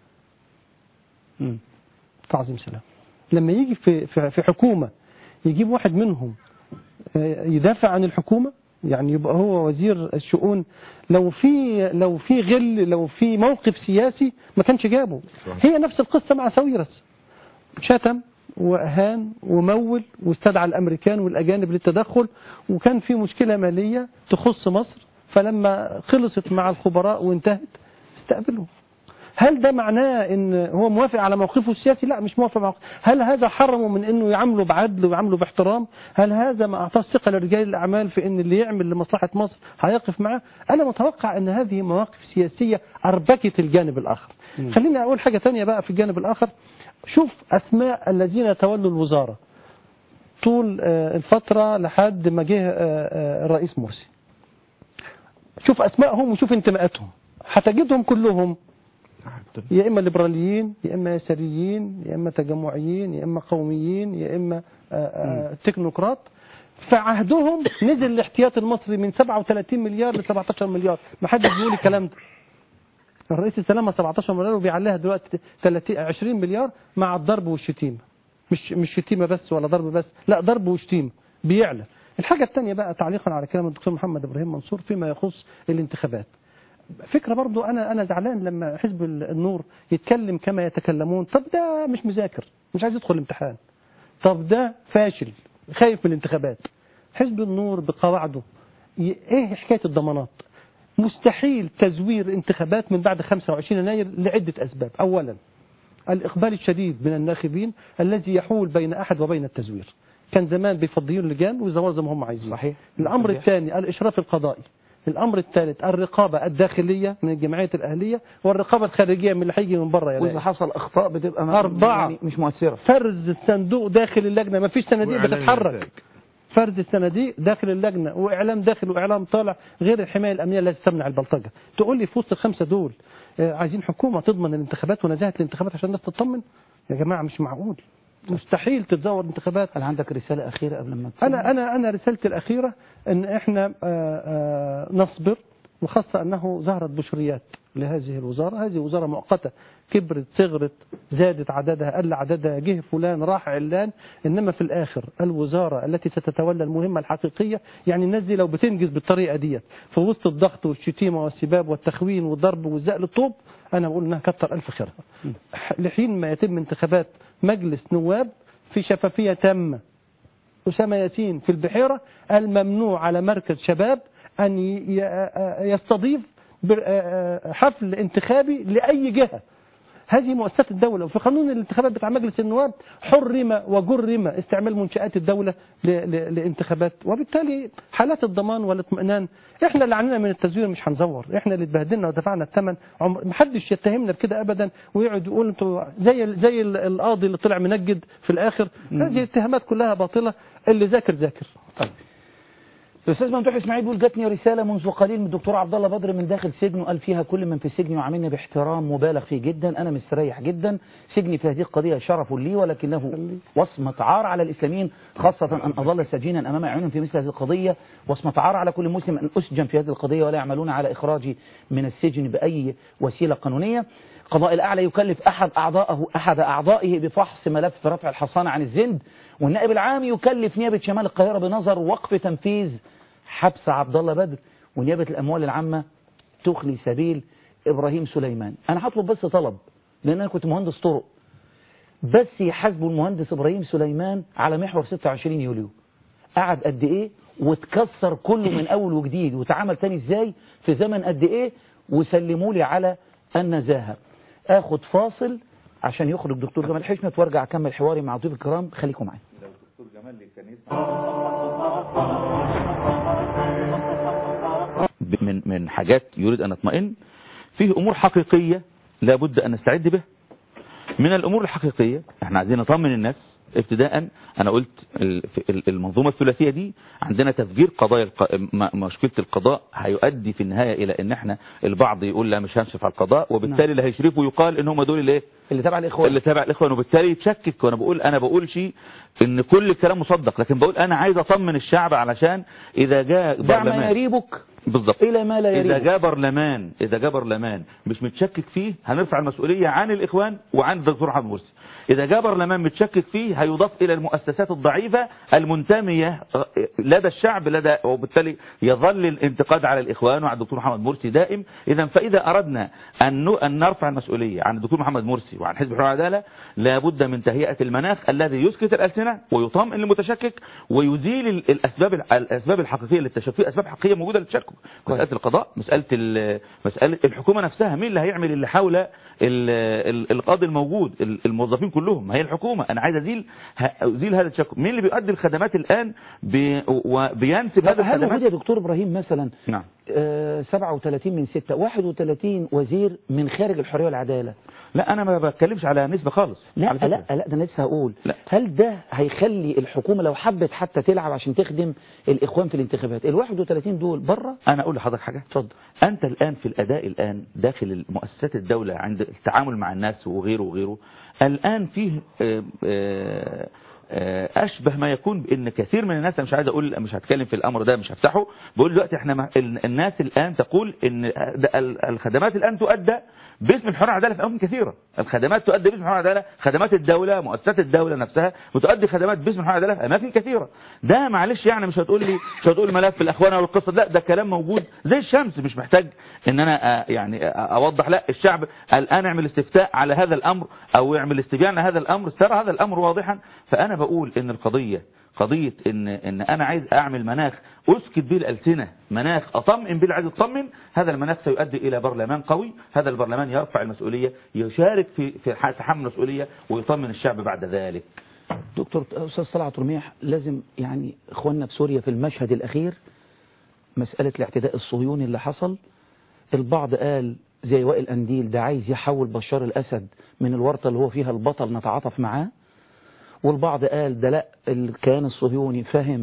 مم. تعظيم سلام لما يجي في, في, في حكومة يجيب واحد منهم آه، يدافع عن الحكومة يعني يبقى هو وزير الشؤون لو في لو في غل لو في موقف سياسي ما كانش جابه هي نفس القصة مع ساويرس شتم وأهان ومول واستدعى الأمريكان والأجانب للتدخل وكان في مشكلة مالية تخص مصر فلما خلصت مع الخبراء وانتهت استقبلهم هل ده معناه ان هو موافق على موقفه السياسي لا مش موافق موقف. هل هذا حرمه من انه يعامله بعدل ويعامله باحترام هل هذا ما اعطاه الثقه لرجال الاعمال في ان اللي يعمل لمصلحه مصر هيقف معاه انا متوقع ان هذه مواقف سياسيه اربكت الجانب الاخر خليني اقول حاجه تانية بقى في الجانب الاخر شوف اسماء الذين تولوا الوزاره طول آه، الفتره لحد ما جه آه، آه، الرئيس مرسي شوف اسمائهم وشوف انتماءاتهم هتجدهم كلهم يا اما ليبراليين يا اما يساريين يا اما تجمعيين يا اما قوميين يا اما آه، آه، تكنوقراط في عهدهم نزل الاحتياط المصري من 37 مليار ل 17 مليار ما حدش بيقول الكلام ده الرئيس استلمها 17 مليار وبيعليها دلوقتي 30 20 مليار مع الضرب والشتيمه مش مش شتيمه بس ولا ضرب بس لا ضرب وشتيمه بيعلى الحاجه الثانيه بقى تعليقا على كلام الدكتور محمد ابراهيم منصور فيما يخص الانتخابات فكره برضو انا انا زعلان لما حزب النور يتكلم كما يتكلمون طب ده مش مذاكر مش عايز يدخل الامتحان طب ده فاشل خايف من الانتخابات حزب النور بقواعده ي- ايه حكايه الضمانات مستحيل تزوير انتخابات من بعد 25 يناير لعده اسباب اولا الإقبال الشديد من الناخبين الذي يحول بين أحد وبين التزوير كان زمان بيفضيون لجان ويزوروا زي ما هم عايزين صحيح. الأمر صحيح. الثاني الإشراف القضائي الأمر الثالث الرقابة الداخلية من الجمعيات الأهلية والرقابة الخارجية من اللي هيجي من بره واذا يلاقي حصل اخطاء بتبقى ما- أربعة. يعني مش مؤثره فرز الصندوق داخل اللجنة ما فيش صناديق وإعلان بتتحرك النتائج. فرز الصناديق داخل اللجنة وإعلام داخل وإعلام طالع غير الحماية الأمنية التي تمنع البلطجة تقول لي في وسط الخمسة دول آه، عايزين حكومة تضمن الانتخابات ونزاهة الانتخابات عشان الناس تطمن يا جماعة مش معقول مستحيل تتزور انتخابات هل عندك رسالة أخيرة قبل ما تسمع؟ انا انا انا رسالتي الاخيره ان احنا آه، آه، نصبر وخاصه انه ظهرت بشريات لهذه الوزاره هذه وزاره مؤقته كبرت صغرت زادت عددها قل عددها جه فلان راح علان انما في الاخر الوزاره التي ستتولى المهمه الحقيقيه يعني الناس دي لو بتنجز بالطريقه ديت في وسط الضغط والشتيمه والسباب والتخوين والضرب والزق للطوب انا بقول انها كتر الف خيرها لحين ما يتم انتخابات مجلس نواب في شفافيه تامه أسامة ياسين في البحيرة الممنوع على مركز شباب أن ي- ي- يستضيف بر- حفل انتخابي لأي جهة هذه مؤسسات الدولة وفي قانون الانتخابات بتاع مجلس النواب حرم وجرم استعمال منشآت الدولة ل- ل- لانتخابات وبالتالي حالات الضمان والاطمئنان احنا اللي عنينا من التزوير مش هنزور احنا اللي اتبهدلنا ودفعنا الثمن عمر محدش يتهمنا بكده ابدا ويقعد يقول انتوا زي زي ال- القاضي اللي طلع منجد في الاخر هذه الاتهامات كلها باطلة اللي ذاكر ذاكر الأستاذ ممدوح إسماعيل بيقول جاتني رسالة منذ قليل من الدكتور عبد الله بدر من داخل سجنه قال فيها كل من في السجن يعاملني باحترام مبالغ فيه جدا أنا مستريح جدا سجني في هذه القضية شرف لي ولكنه وصمة عار على الإسلاميين خاصة أن أظل سجينا أمام أعينهم في مثل هذه القضية وصمة عار على كل مسلم أن أسجن في هذه القضية ولا يعملون على إخراجي من السجن بأي وسيلة قانونية القضاء الأعلى يكلف أحد أعضائه أحد أعضائه بفحص ملف رفع الحصانة عن الزند والنائب العام يكلف نيابة شمال القاهرة بنظر وقف تنفيذ حبس عبد الله بدر ونيابة الأموال العامة تخلي سبيل إبراهيم سليمان أنا هطلب بس طلب لأن أنا كنت مهندس طرق بس يحاسبوا المهندس إبراهيم سليمان على محور 26 يوليو قعد قد إيه وتكسر كله من أول وجديد وتعامل تاني إزاي في زمن قد إيه وسلموا لي على النزاهة آخد فاصل عشان يخرج دكتور جمال حشمت وارجع أكمل حواري مع ضيوف الكرام خليكم معايا من من حاجات يريد أن أطمئن فيه أمور حقيقية لابد أن نستعد بها من الأمور الحقيقية احنا عايزين نطمن الناس ابتداء أنا قلت ال- في ال- المنظومة الثلاثية دي عندنا تفجير قضايا الق... م- مشكلة القضاء هيؤدي في النهاية إلى أن احنا البعض يقول لا مش هنشرف على القضاء وبالتالي اللي هيشرفوا يقال ان هم دول اللي ايه اللي تبع الإخوان اللي تابع الاخوان وبالتالي يتشكك وانا بقول انا بقول شيء ان كل الكلام مصدق لكن بقول انا عايز اطمن الشعب علشان اذا جاء دع ما برلمان يريبك بالظبط إلى ما لا اذا يريبك جاء برلمان اذا جاء برلمان مش متشكك فيه هنرفع المسؤوليه عن الاخوان وعن الدكتور محمد مرسي اذا جاء برلمان متشكك فيه هيضاف الى المؤسسات الضعيفه المنتميه لدى الشعب لدى وبالتالي يظل الانتقاد على الاخوان وعلى الدكتور محمد مرسي دائم اذا فاذا اردنا ان ن- ان نرفع المسؤوليه عن الدكتور محمد مرسي وعن حزب الحريه والعداله لابد من تهيئه المناخ الذي يسكت الالسنه ويطمئن المتشكك ويزيل ال- الاسباب الاسباب الحقيقيه للتشكك في اسباب حقيقيه موجوده للتشكك مساله القضاء مساله ال- مساله الحكومه نفسها مين اللي هيعمل اللي حول ال- ال- القاضي الموجود ال- الموظفين كلهم ما هي الحكومه انا عايز ازيل ه- ازيل هذا التشكك مين اللي بيؤدي الخدمات الان بي وبينسب هذه طب هل الخدمات وجود يا دكتور إبراهيم مثلا نعم آه، 37 من 6 31 وزير من خارج الحرية والعدالة لا انا ما بتكلمش على نسبه خالص لا على فكرة. لا لا ده انا لسه هقول لا. هل ده هيخلي الحكومة لو حبت حتى تلعب عشان تخدم الإخوان في الانتخابات ال 31 دول بره انا اقول لحضرتك حاجه اتفضل انت الان في الاداء الان داخل مؤسسات الدوله عند التعامل مع الناس وغيره وغيره الان فيه آه، آه، آه، اشبه ما يكون بان كثير من الناس أنا مش عايز اقول مش هتكلم في الامر ده مش هفتحه بقول دلوقتي احنا مع- ال- الناس الان تقول ان ده ال- الخدمات الان تؤدى باسم الحريه والعداله في اماكن كثيره الخدمات تؤدي باسم الحريه والعداله خدمات الدوله مؤسسات الدوله نفسها بتؤدي خدمات باسم الحريه والعداله في اماكن كثيره ده معلش يعني مش هتقول لي مش هتقول ملف الاخوان او القصه لا ده كلام موجود زي الشمس مش محتاج ان انا آه، يعني آه، اوضح لا الشعب الان اعمل استفتاء على هذا الامر او يعمل استبيان على هذا الامر ترى هذا الامر واضحا فانا بقول ان القضيه قضية ان ان انا عايز اعمل مناخ اسكت به الالسنة مناخ اطمئن به اللي عايز يطمن هذا المناخ سيؤدي الى برلمان قوي هذا البرلمان يرفع المسؤولية يشارك في في ح- تحمل المسؤولية ويطمن الشعب بعد ذلك دكتور أستاذ طلعت رميح لازم يعني إخواننا في سوريا في المشهد الأخير مسألة الاعتداء الصهيوني اللي حصل البعض قال زي وائل أنديل ده عايز يحول بشار الأسد من الورطة اللي هو فيها البطل نتعاطف معاه والبعض قال ده لا الكيان الصهيوني فهم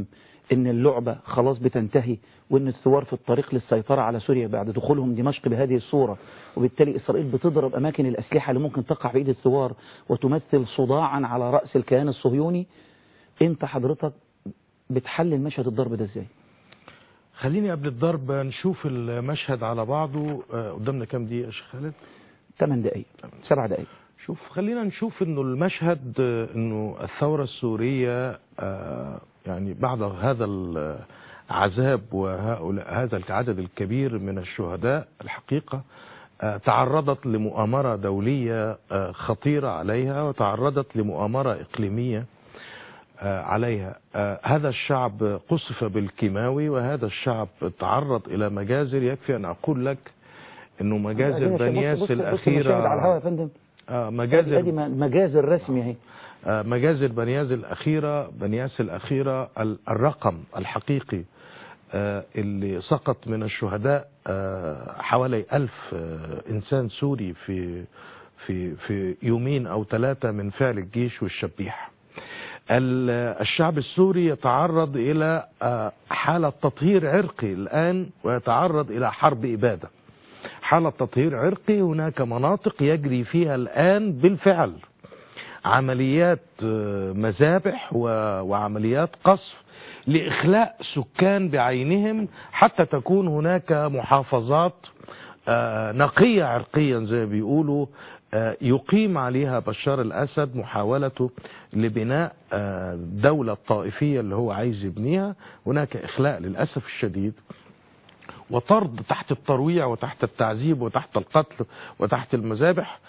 ان اللعبة خلاص بتنتهي وان الثوار في الطريق للسيطرة على سوريا بعد دخولهم دمشق بهذه الصورة وبالتالي اسرائيل بتضرب اماكن الاسلحة اللي ممكن تقع في ايد الثوار وتمثل صداعا على رأس الكيان الصهيوني انت حضرتك بتحلل مشهد الضرب ده ازاي خليني قبل الضرب نشوف المشهد على بعضه آه، قدامنا كام دقيقة يا شيخ خالد 8 دقايق 7 دقايق شوف خلينا نشوف انه المشهد آه، انه الثورة السورية آه، يعني بعد هذا العذاب وهؤلاء هذا العدد الكبير من الشهداء الحقيقة آه، تعرضت لمؤامرة دولية آه، خطيرة عليها وتعرضت لمؤامرة إقليمية آه، عليها آه، هذا الشعب قصف بالكيماوي وهذا الشعب تعرض إلى مجازر يكفي أن أقول لك أنه مجازر بص- بنياس بص- بص- بص الأخيرة المشاهد على الهواء يا فندم آه، ادي مجازر ادي مجازر رسمي اهي آه، مجازر بنياز الأخيرة بنياس الأخيرة ال- الرقم الحقيقي آه، اللي سقط من الشهداء آه، حوالي ألف آه، إنسان سوري في في في يومين أو ثلاثة من فعل الجيش والشبيح ال- الشعب السوري يتعرض إلى آه، حالة تطهير عرقي الآن ويتعرض إلى حرب إبادة حالة تطهير عرقي هناك مناطق يجري فيها الآن بالفعل عمليات آه، مذابح و- وعمليات قصف لإخلاء سكان بعينهم حتى تكون هناك محافظات آه، نقية عرقيا زي ما بيقولوا آه، يقيم عليها بشار الأسد محاولته لبناء آه، دولة طائفية اللي هو عايز يبنيها هناك إخلاء للأسف الشديد وطرد تحت الترويع وتحت التعذيب وتحت القتل وتحت المذابح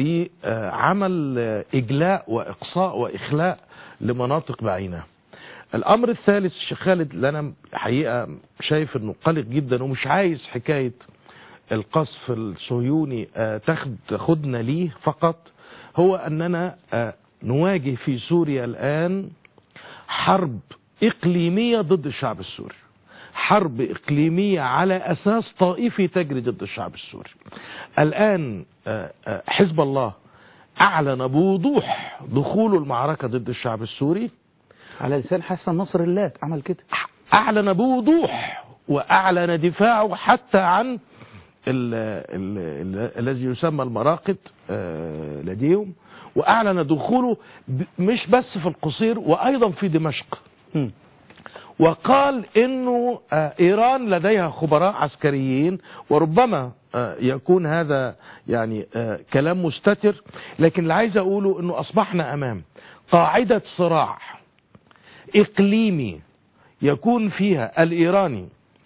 لعمل إجلاء وإقصاء وإخلاء لمناطق بعينها الأمر الثالث الشيخ خالد اللي أنا حقيقة شايف أنه قلق جدا ومش عايز حكاية القصف الصهيوني آه، تاخد تاخدنا ليه فقط هو أننا آه، نواجه في سوريا الآن حرب إقليمية ضد الشعب السوري حرب إقليمية على أساس طائفي تجري ضد الشعب السوري الآن آه، آه، حزب الله أعلن بوضوح دخوله المعركة ضد الشعب السوري على لسان حسن نصر الله عمل كده أعلن بوضوح وأعلن دفاعه حتى عن ال- ال- ال- الذي يسمى المراقد آه، لديهم وأعلن دخوله ب- مش بس في القصير وأيضا في دمشق مم. وقال انه آه، ايران لديها خبراء عسكريين وربما آه، يكون هذا يعني آه، كلام مستتر لكن اللي عايز اقوله انه اصبحنا امام قاعدة صراع اقليمي يكون فيها الايراني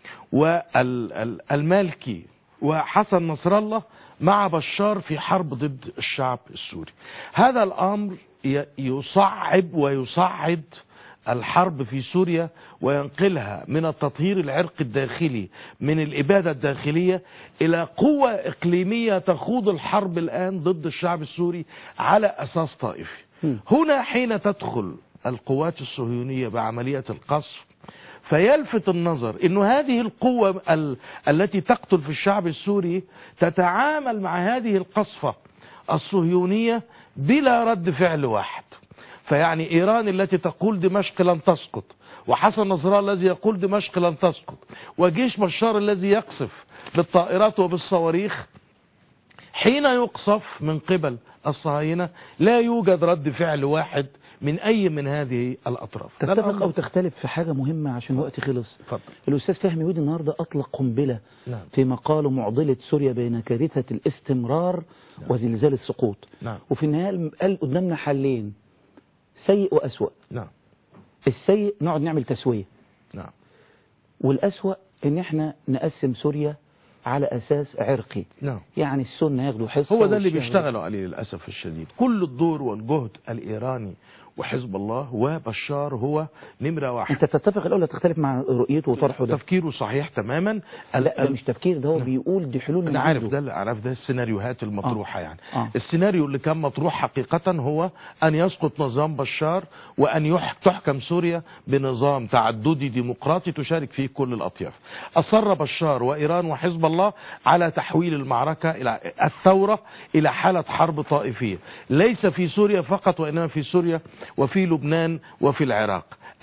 والمالكي وحسن نصر الله مع بشار في حرب ضد الشعب السوري هذا الامر ي- يصعب ويصعد الحرب في سوريا وينقلها من التطهير العرقي الداخلي من الإبادة الداخلية إلى قوة إقليمية تخوض الحرب الآن ضد الشعب السوري على أساس طائفي مم. هنا حين تدخل القوات الصهيونية بعملية القصف فيلفت النظر انه هذه القوة ال- التي تقتل في الشعب السوري تتعامل مع هذه القصفة الصهيونية بلا رد فعل واحد فيعني ايران التي تقول دمشق لن تسقط وحسن نصر الله الذي يقول دمشق لن تسقط وجيش بشار الذي يقصف بالطائرات وبالصواريخ حين يقصف من قبل الصهاينة لا يوجد رد فعل واحد من أي من هذه الأطراف ده تتفق الأمر. او تختلف في حاجة مهمة عشان وقتي خلص اتفضل. الاستاذ فهمي ودي النهاردة اطلق قنبلة نعم. في مقاله معضلة سوريا بين كارثة الاستمرار وزلزال السقوط نعم. وفي النهاية قال قدامنا حلين سيء وأسوأ نعم السيء نقعد نعمل تسوية نعم والأسوأ ان احنا نقسم سوريا على أساس عرقي نعم يعني السنة ياخدوا حصة هو ده اللي والشيعة بيشتغلوا عليه للأسف الشديد كل الدور والجهد الإيراني وحزب الله وبشار هو نمرة واحد انت تتفق الاول تختلف مع رؤيته وطرحه ده تفكيره صحيح تماما لا ده مش تفكير ده هو بيقول دي حلول من انا عارف عنده. ده اللي عارف ده السيناريوهات المطروحه آه. يعني آه. السيناريو اللي كان مطروح حقيقه هو ان يسقط نظام بشار وان يح- تحكم سوريا بنظام تعددي ديمقراطي تشارك فيه كل الاطياف اصر بشار وايران وحزب الله على تحويل المعركه الى الثوره الى حاله حرب طائفيه ليس في سوريا فقط وانما في سوريا وفي لبنان وفي العراق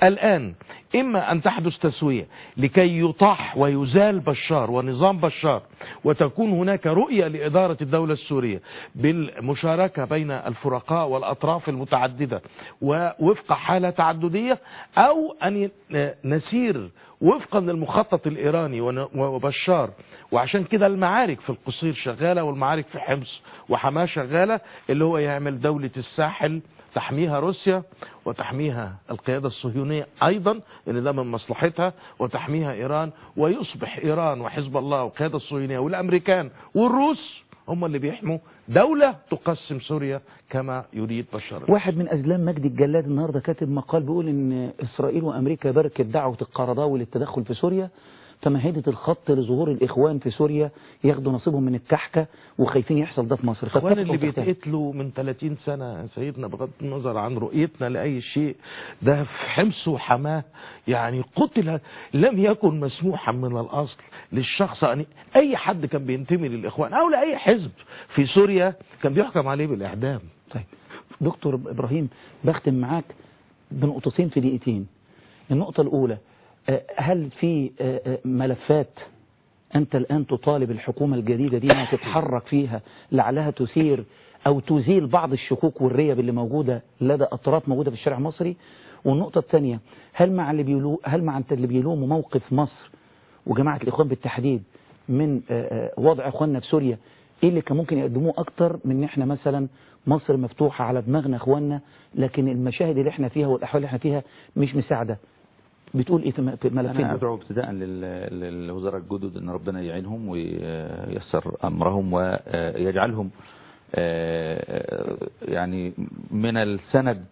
الآن إما أن تحدث تسوية لكي يطاح ويزال بشار ونظام بشار وتكون هناك رؤية لإدارة الدولة السورية بالمشاركة بين الفرقاء والأطراف المتعددة ووفق حالة تعددية أو أن نسير وفقا للمخطط الإيراني ون- وبشار وعشان كده المعارك في القصير شغالة والمعارك في حمص وحماه شغالة اللي هو يعمل دولة الساحل تحميها روسيا وتحميها القيادة الصهيونية أيضا لأن ده من مصلحتها وتحميها إيران ويصبح إيران وحزب الله والقيادة الصهيونية والأمريكان والروس هم اللي بيحموا دولة تقسم سوريا كما يريد بشار واحد من أزلام مجدي الجلاد النهاردة كاتب مقال بيقول إن إسرائيل وأمريكا باركت دعوة القرضاوي للتدخل في سوريا فمهدت الخط لظهور الإخوان في سوريا ياخدوا نصيبهم من الكحكة وخايفين يحصل ده في مصر الاخوان فاتفقوا اللي تحتها. بيتقتلوا من 30 سنة يا سيدنا بغض النظر عن رؤيتنا لأي شيء ده في حمص وحماه يعني قتل لم يكن مسموحا من الأصل للشخص أن أي حد كان بينتمي للإخوان أو لأي حزب في سوريا كان بيحكم عليه بالإعدام طيب دكتور إبراهيم بختم معاك بنقطتين في دقيقتين النقطة الأولى آه، هل في آه، آه، ملفات أنت الآن تطالب الحكومة الجديدة دي أنها تتحرك فيها لعلها تثير أو تزيل بعض الشكوك والريب اللي موجودة لدى أطراف موجودة في الشارع المصري والنقطة الثانية هل مع اللي بيلو هل مع اللي بيلوموا موقف مصر وجماعة الإخوان بالتحديد من آه، آه، وضع إخواننا في سوريا إيه اللي كان ممكن يقدموه أكتر من إن إحنا مثلا مصر مفتوحة على دماغنا إخواننا لكن المشاهد اللي إحنا فيها والأحوال اللي إحنا فيها مش مساعدة بتقول إيه في م- في ملفين أنا دول؟ أدعو ابتداء لل- للوزراء الجدد أن ربنا يعينهم وييسر أمرهم ويجعلهم آه، يعني من السند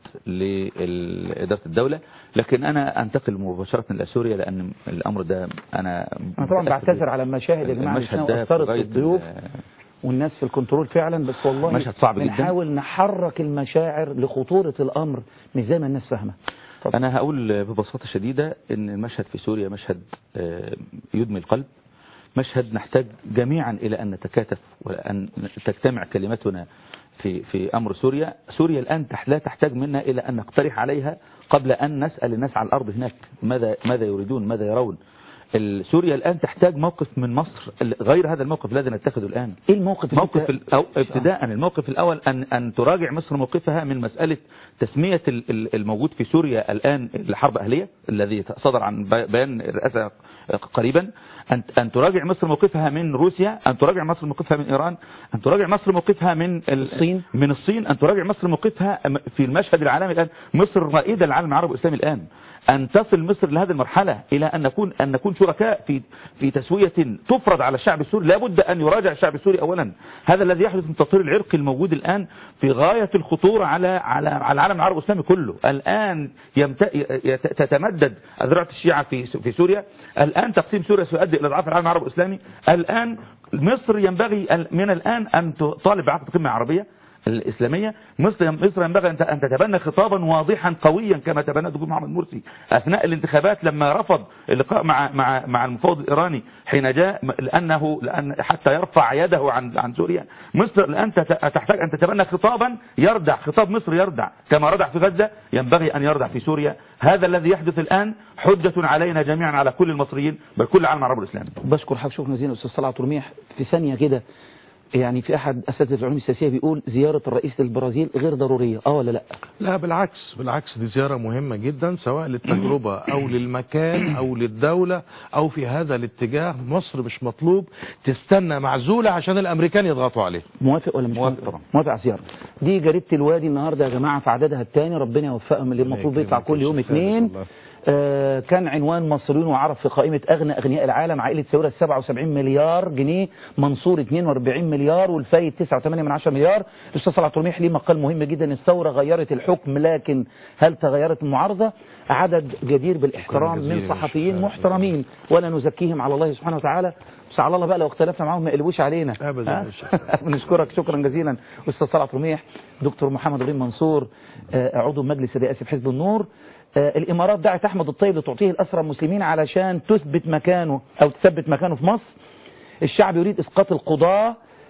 لإدارة الدولة لكن أنا أنتقل مباشرة إلى سوريا لأن الأمر ده أنا أنا طبعا بعتذر على المشاهد يا جماعة اللي المشهد ده في أثرت في غاية الضيوف ال- والناس في الكنترول فعلا بس والله مشهد صعب جدا. بنحاول نحرك المشاعر لخطورة الأمر مش زي ما الناس فاهمة اتفضل. أنا هقول ببساطة شديدة أن المشهد في سوريا مشهد آه، يدمي القلب مشهد نحتاج جميعا إلى أن نتكاتف وأن تجتمع كلمتنا في في أمر سوريا سوريا الآن تح- لا تحتاج منا إلى أن نقترح عليها قبل أن نسأل الناس على الأرض هناك ماذا ماذا يريدون ماذا يرون ال- سوريا الآن تحتاج موقف من مصر غير هذا الموقف الذي نتخذه الآن إيه الموقف اللي موقف أنت- الأو... ابتداء الموقف الأول أن أن تراجع مصر موقفها من مسألة تسمية ال- ال- الموجود في سوريا الآن الحرب أهلية الذي صدر عن بي- بيان الرئاسة قريبا أن أن تراجع مصر موقفها من روسيا أن تراجع مصر موقفها من إيران أن تراجع مصر موقفها من ال- الصين. من الصين أن تراجع مصر موقفها في المشهد العالمي الآن مصر رائدة العالم العربي والإسلامي الآن أن تصل مصر لهذه المرحلة إلى أن نكون أن نكون شركاء في في تسوية تفرض على الشعب السوري لابد أن يراجع الشعب السوري أولا هذا الذي يحدث من التطهير العرقي الموجود الآن في غاية الخطورة على على على العالم العربي والإسلامي كله الآن يمت... يت- تتمدد أذرعة الشيعة في في سوريا الآن تقسيم سوريا سيؤدي إلى إضعاف العالم العربي والإسلامي الآن مصر ينبغي ال- من الآن أن تطالب بعقد قمة عربية الإسلامية مصر مصر ينبغي أن أن تتبنى خطابا واضحا قويا كما تبنى الدكتور محمد مرسي أثناء الانتخابات لما رفض اللقاء مع مع مع المفوض الإيراني حين جاء لأنه لأن حتى يرفع يده عن عن سوريا مصر الآن تت- تحتاج أن تتبنى خطابا يردع خطاب مصر يردع كما ردع في غزة ينبغي أن يردع في سوريا هذا الذي يحدث الآن حجة علينا جميعا على كل المصريين بل كل العالم العربي والإسلامي بشكر حضرتك شكرا جزيلا استاذ صلاح رميح في ثانيه كده يعني في احد اساتذه العلوم السياسيه بيقول زياره الرئيس للبرازيل غير ضروريه اه ولا لا لا بالعكس بالعكس دي زيارة مهمة جدا سواء للتجربة أو للمكان أو للدولة أو في هذا الاتجاه مصر مش مطلوب تستنى معزولة عشان الأمريكان يضغطوا عليه موافق ولا مش موافق طبعا. موافق على الزياره دي جريده الوادي النهارده يا جماعه في عددها الثاني ربنا يوفقهم اللي المفروض يكرمك بيطلع يا كل يوم شيخ خالد اثنين والله. آه كان عنوان مصريون وعرب في قائمة أغنى أغنياء العالم عائلة سيورة 77 مليار جنيه منصور 42 مليار والفايد 9.8 من 10 مليار الأستاذ صلاح طرميح ليه مقال مهم جدا الثورة غيرت الحكم لكن هل تغيرت المعارضة عدد جدير بالاحترام جزيلا من يا صحفيين شيخ. محترمين ولا نزكيهم على الله سبحانه وتعالى بس على الله بقى لو اختلفنا معاهم ما يقلبوش علينا أبداً ها؟ يا شيخ. بنشكرك شكرا جزيلا استاذ صلاح طرميح دكتور محمد غريم منصور آه، عضو مجلس الرئاسي في حزب النور آه، الامارات دعت احمد الطيب لتعطيه الاسرى المسلمين علشان تثبت مكانه او تثبت مكانه في مصر الشعب يريد اسقاط القضاه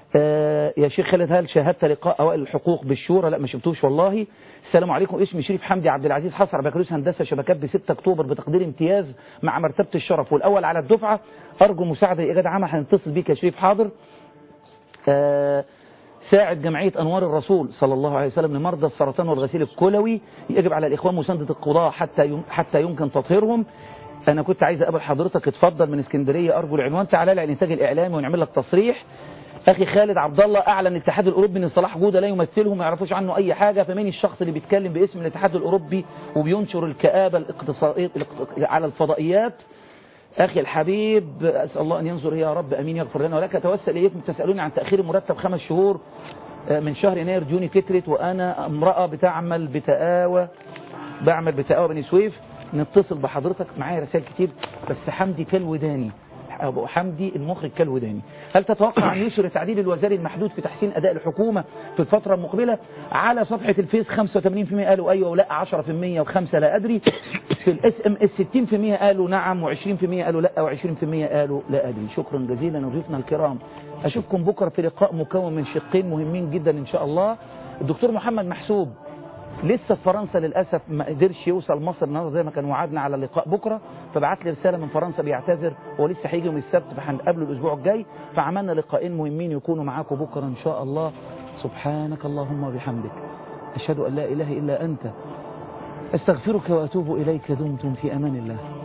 آه يا شيخ خالد هل شاهدت لقاء اوائل الحقوق بالشورى لا ما شفتوش والله السلام عليكم اسمي شريف حمدي عبد العزيز حصر على بكالوريوس هندسه شبكات ب 6 اكتوبر بتقدير امتياز مع مرتبه الشرف والاول على الدفعه ارجو مساعده لايجاد عمل هنتصل بيك يا شريف حاضر آه ساعد جمعية أنوار الرسول صلى الله عليه وسلم لمرضى السرطان والغسيل الكلوي يجب على الإخوان مساندة القضاء حتى يم حتى يمكن تطهيرهم أنا كنت عايز أقابل حضرتك اتفضل من اسكندرية أرجو العنوان تعالى لي على الإنتاج الإعلامي ونعمل لك تصريح أخي خالد عبد الله أعلن الاتحاد الأوروبي أن صلاح جودة لا يمثلهم ما يعرفوش عنه أي حاجة فمين الشخص اللي بيتكلم باسم الاتحاد الأوروبي وبينشر الكآبة الاقتصادية على الفضائيات أخي الحبيب أسأل الله أن ينظر يا رب أمين يغفر لنا ولك أتوسل إليكم تسألوني عن تأخير المرتب خمس شهور من شهر يناير جوني كترت وأنا امرأة بتعمل بتقاوى بعمل بتقاوى بني سويف نتصل بحضرتك معايا رسائل كتير بس حمدي كالوداني أبو حمدي المخرج كالوداني هل تتوقع أن يسر التعديل الوزاري المحدود في تحسين أداء الحكومة في الفترة المقبلة على صفحة الفيس 85% قالوا أيوة ولا 10% وخمسة لا أدري في الاس ام اس 60% قالوا نعم و20% قالوا لا و20% قالوا لا أدري شكرا جزيلا وضيوفنا الكرام أشوفكم بكرة في لقاء مكون من شقين مهمين جدا إن شاء الله الدكتور محمد محسوب لسه في فرنسا للأسف ما قدرش يوصل مصر النهارده زي ما كان وعدنا على اللقاء بكرة فبعت لي رسالة من فرنسا بيعتذر هو لسه هيجي يوم السبت فهنقابله الأسبوع الجاي فعملنا لقاءين مهمين يكونوا معاكم بكرة إن شاء الله سبحانك اللهم وبحمدك أشهد أن لا إله إلا أنت أستغفرك وأتوب إليك دمتم في أمان الله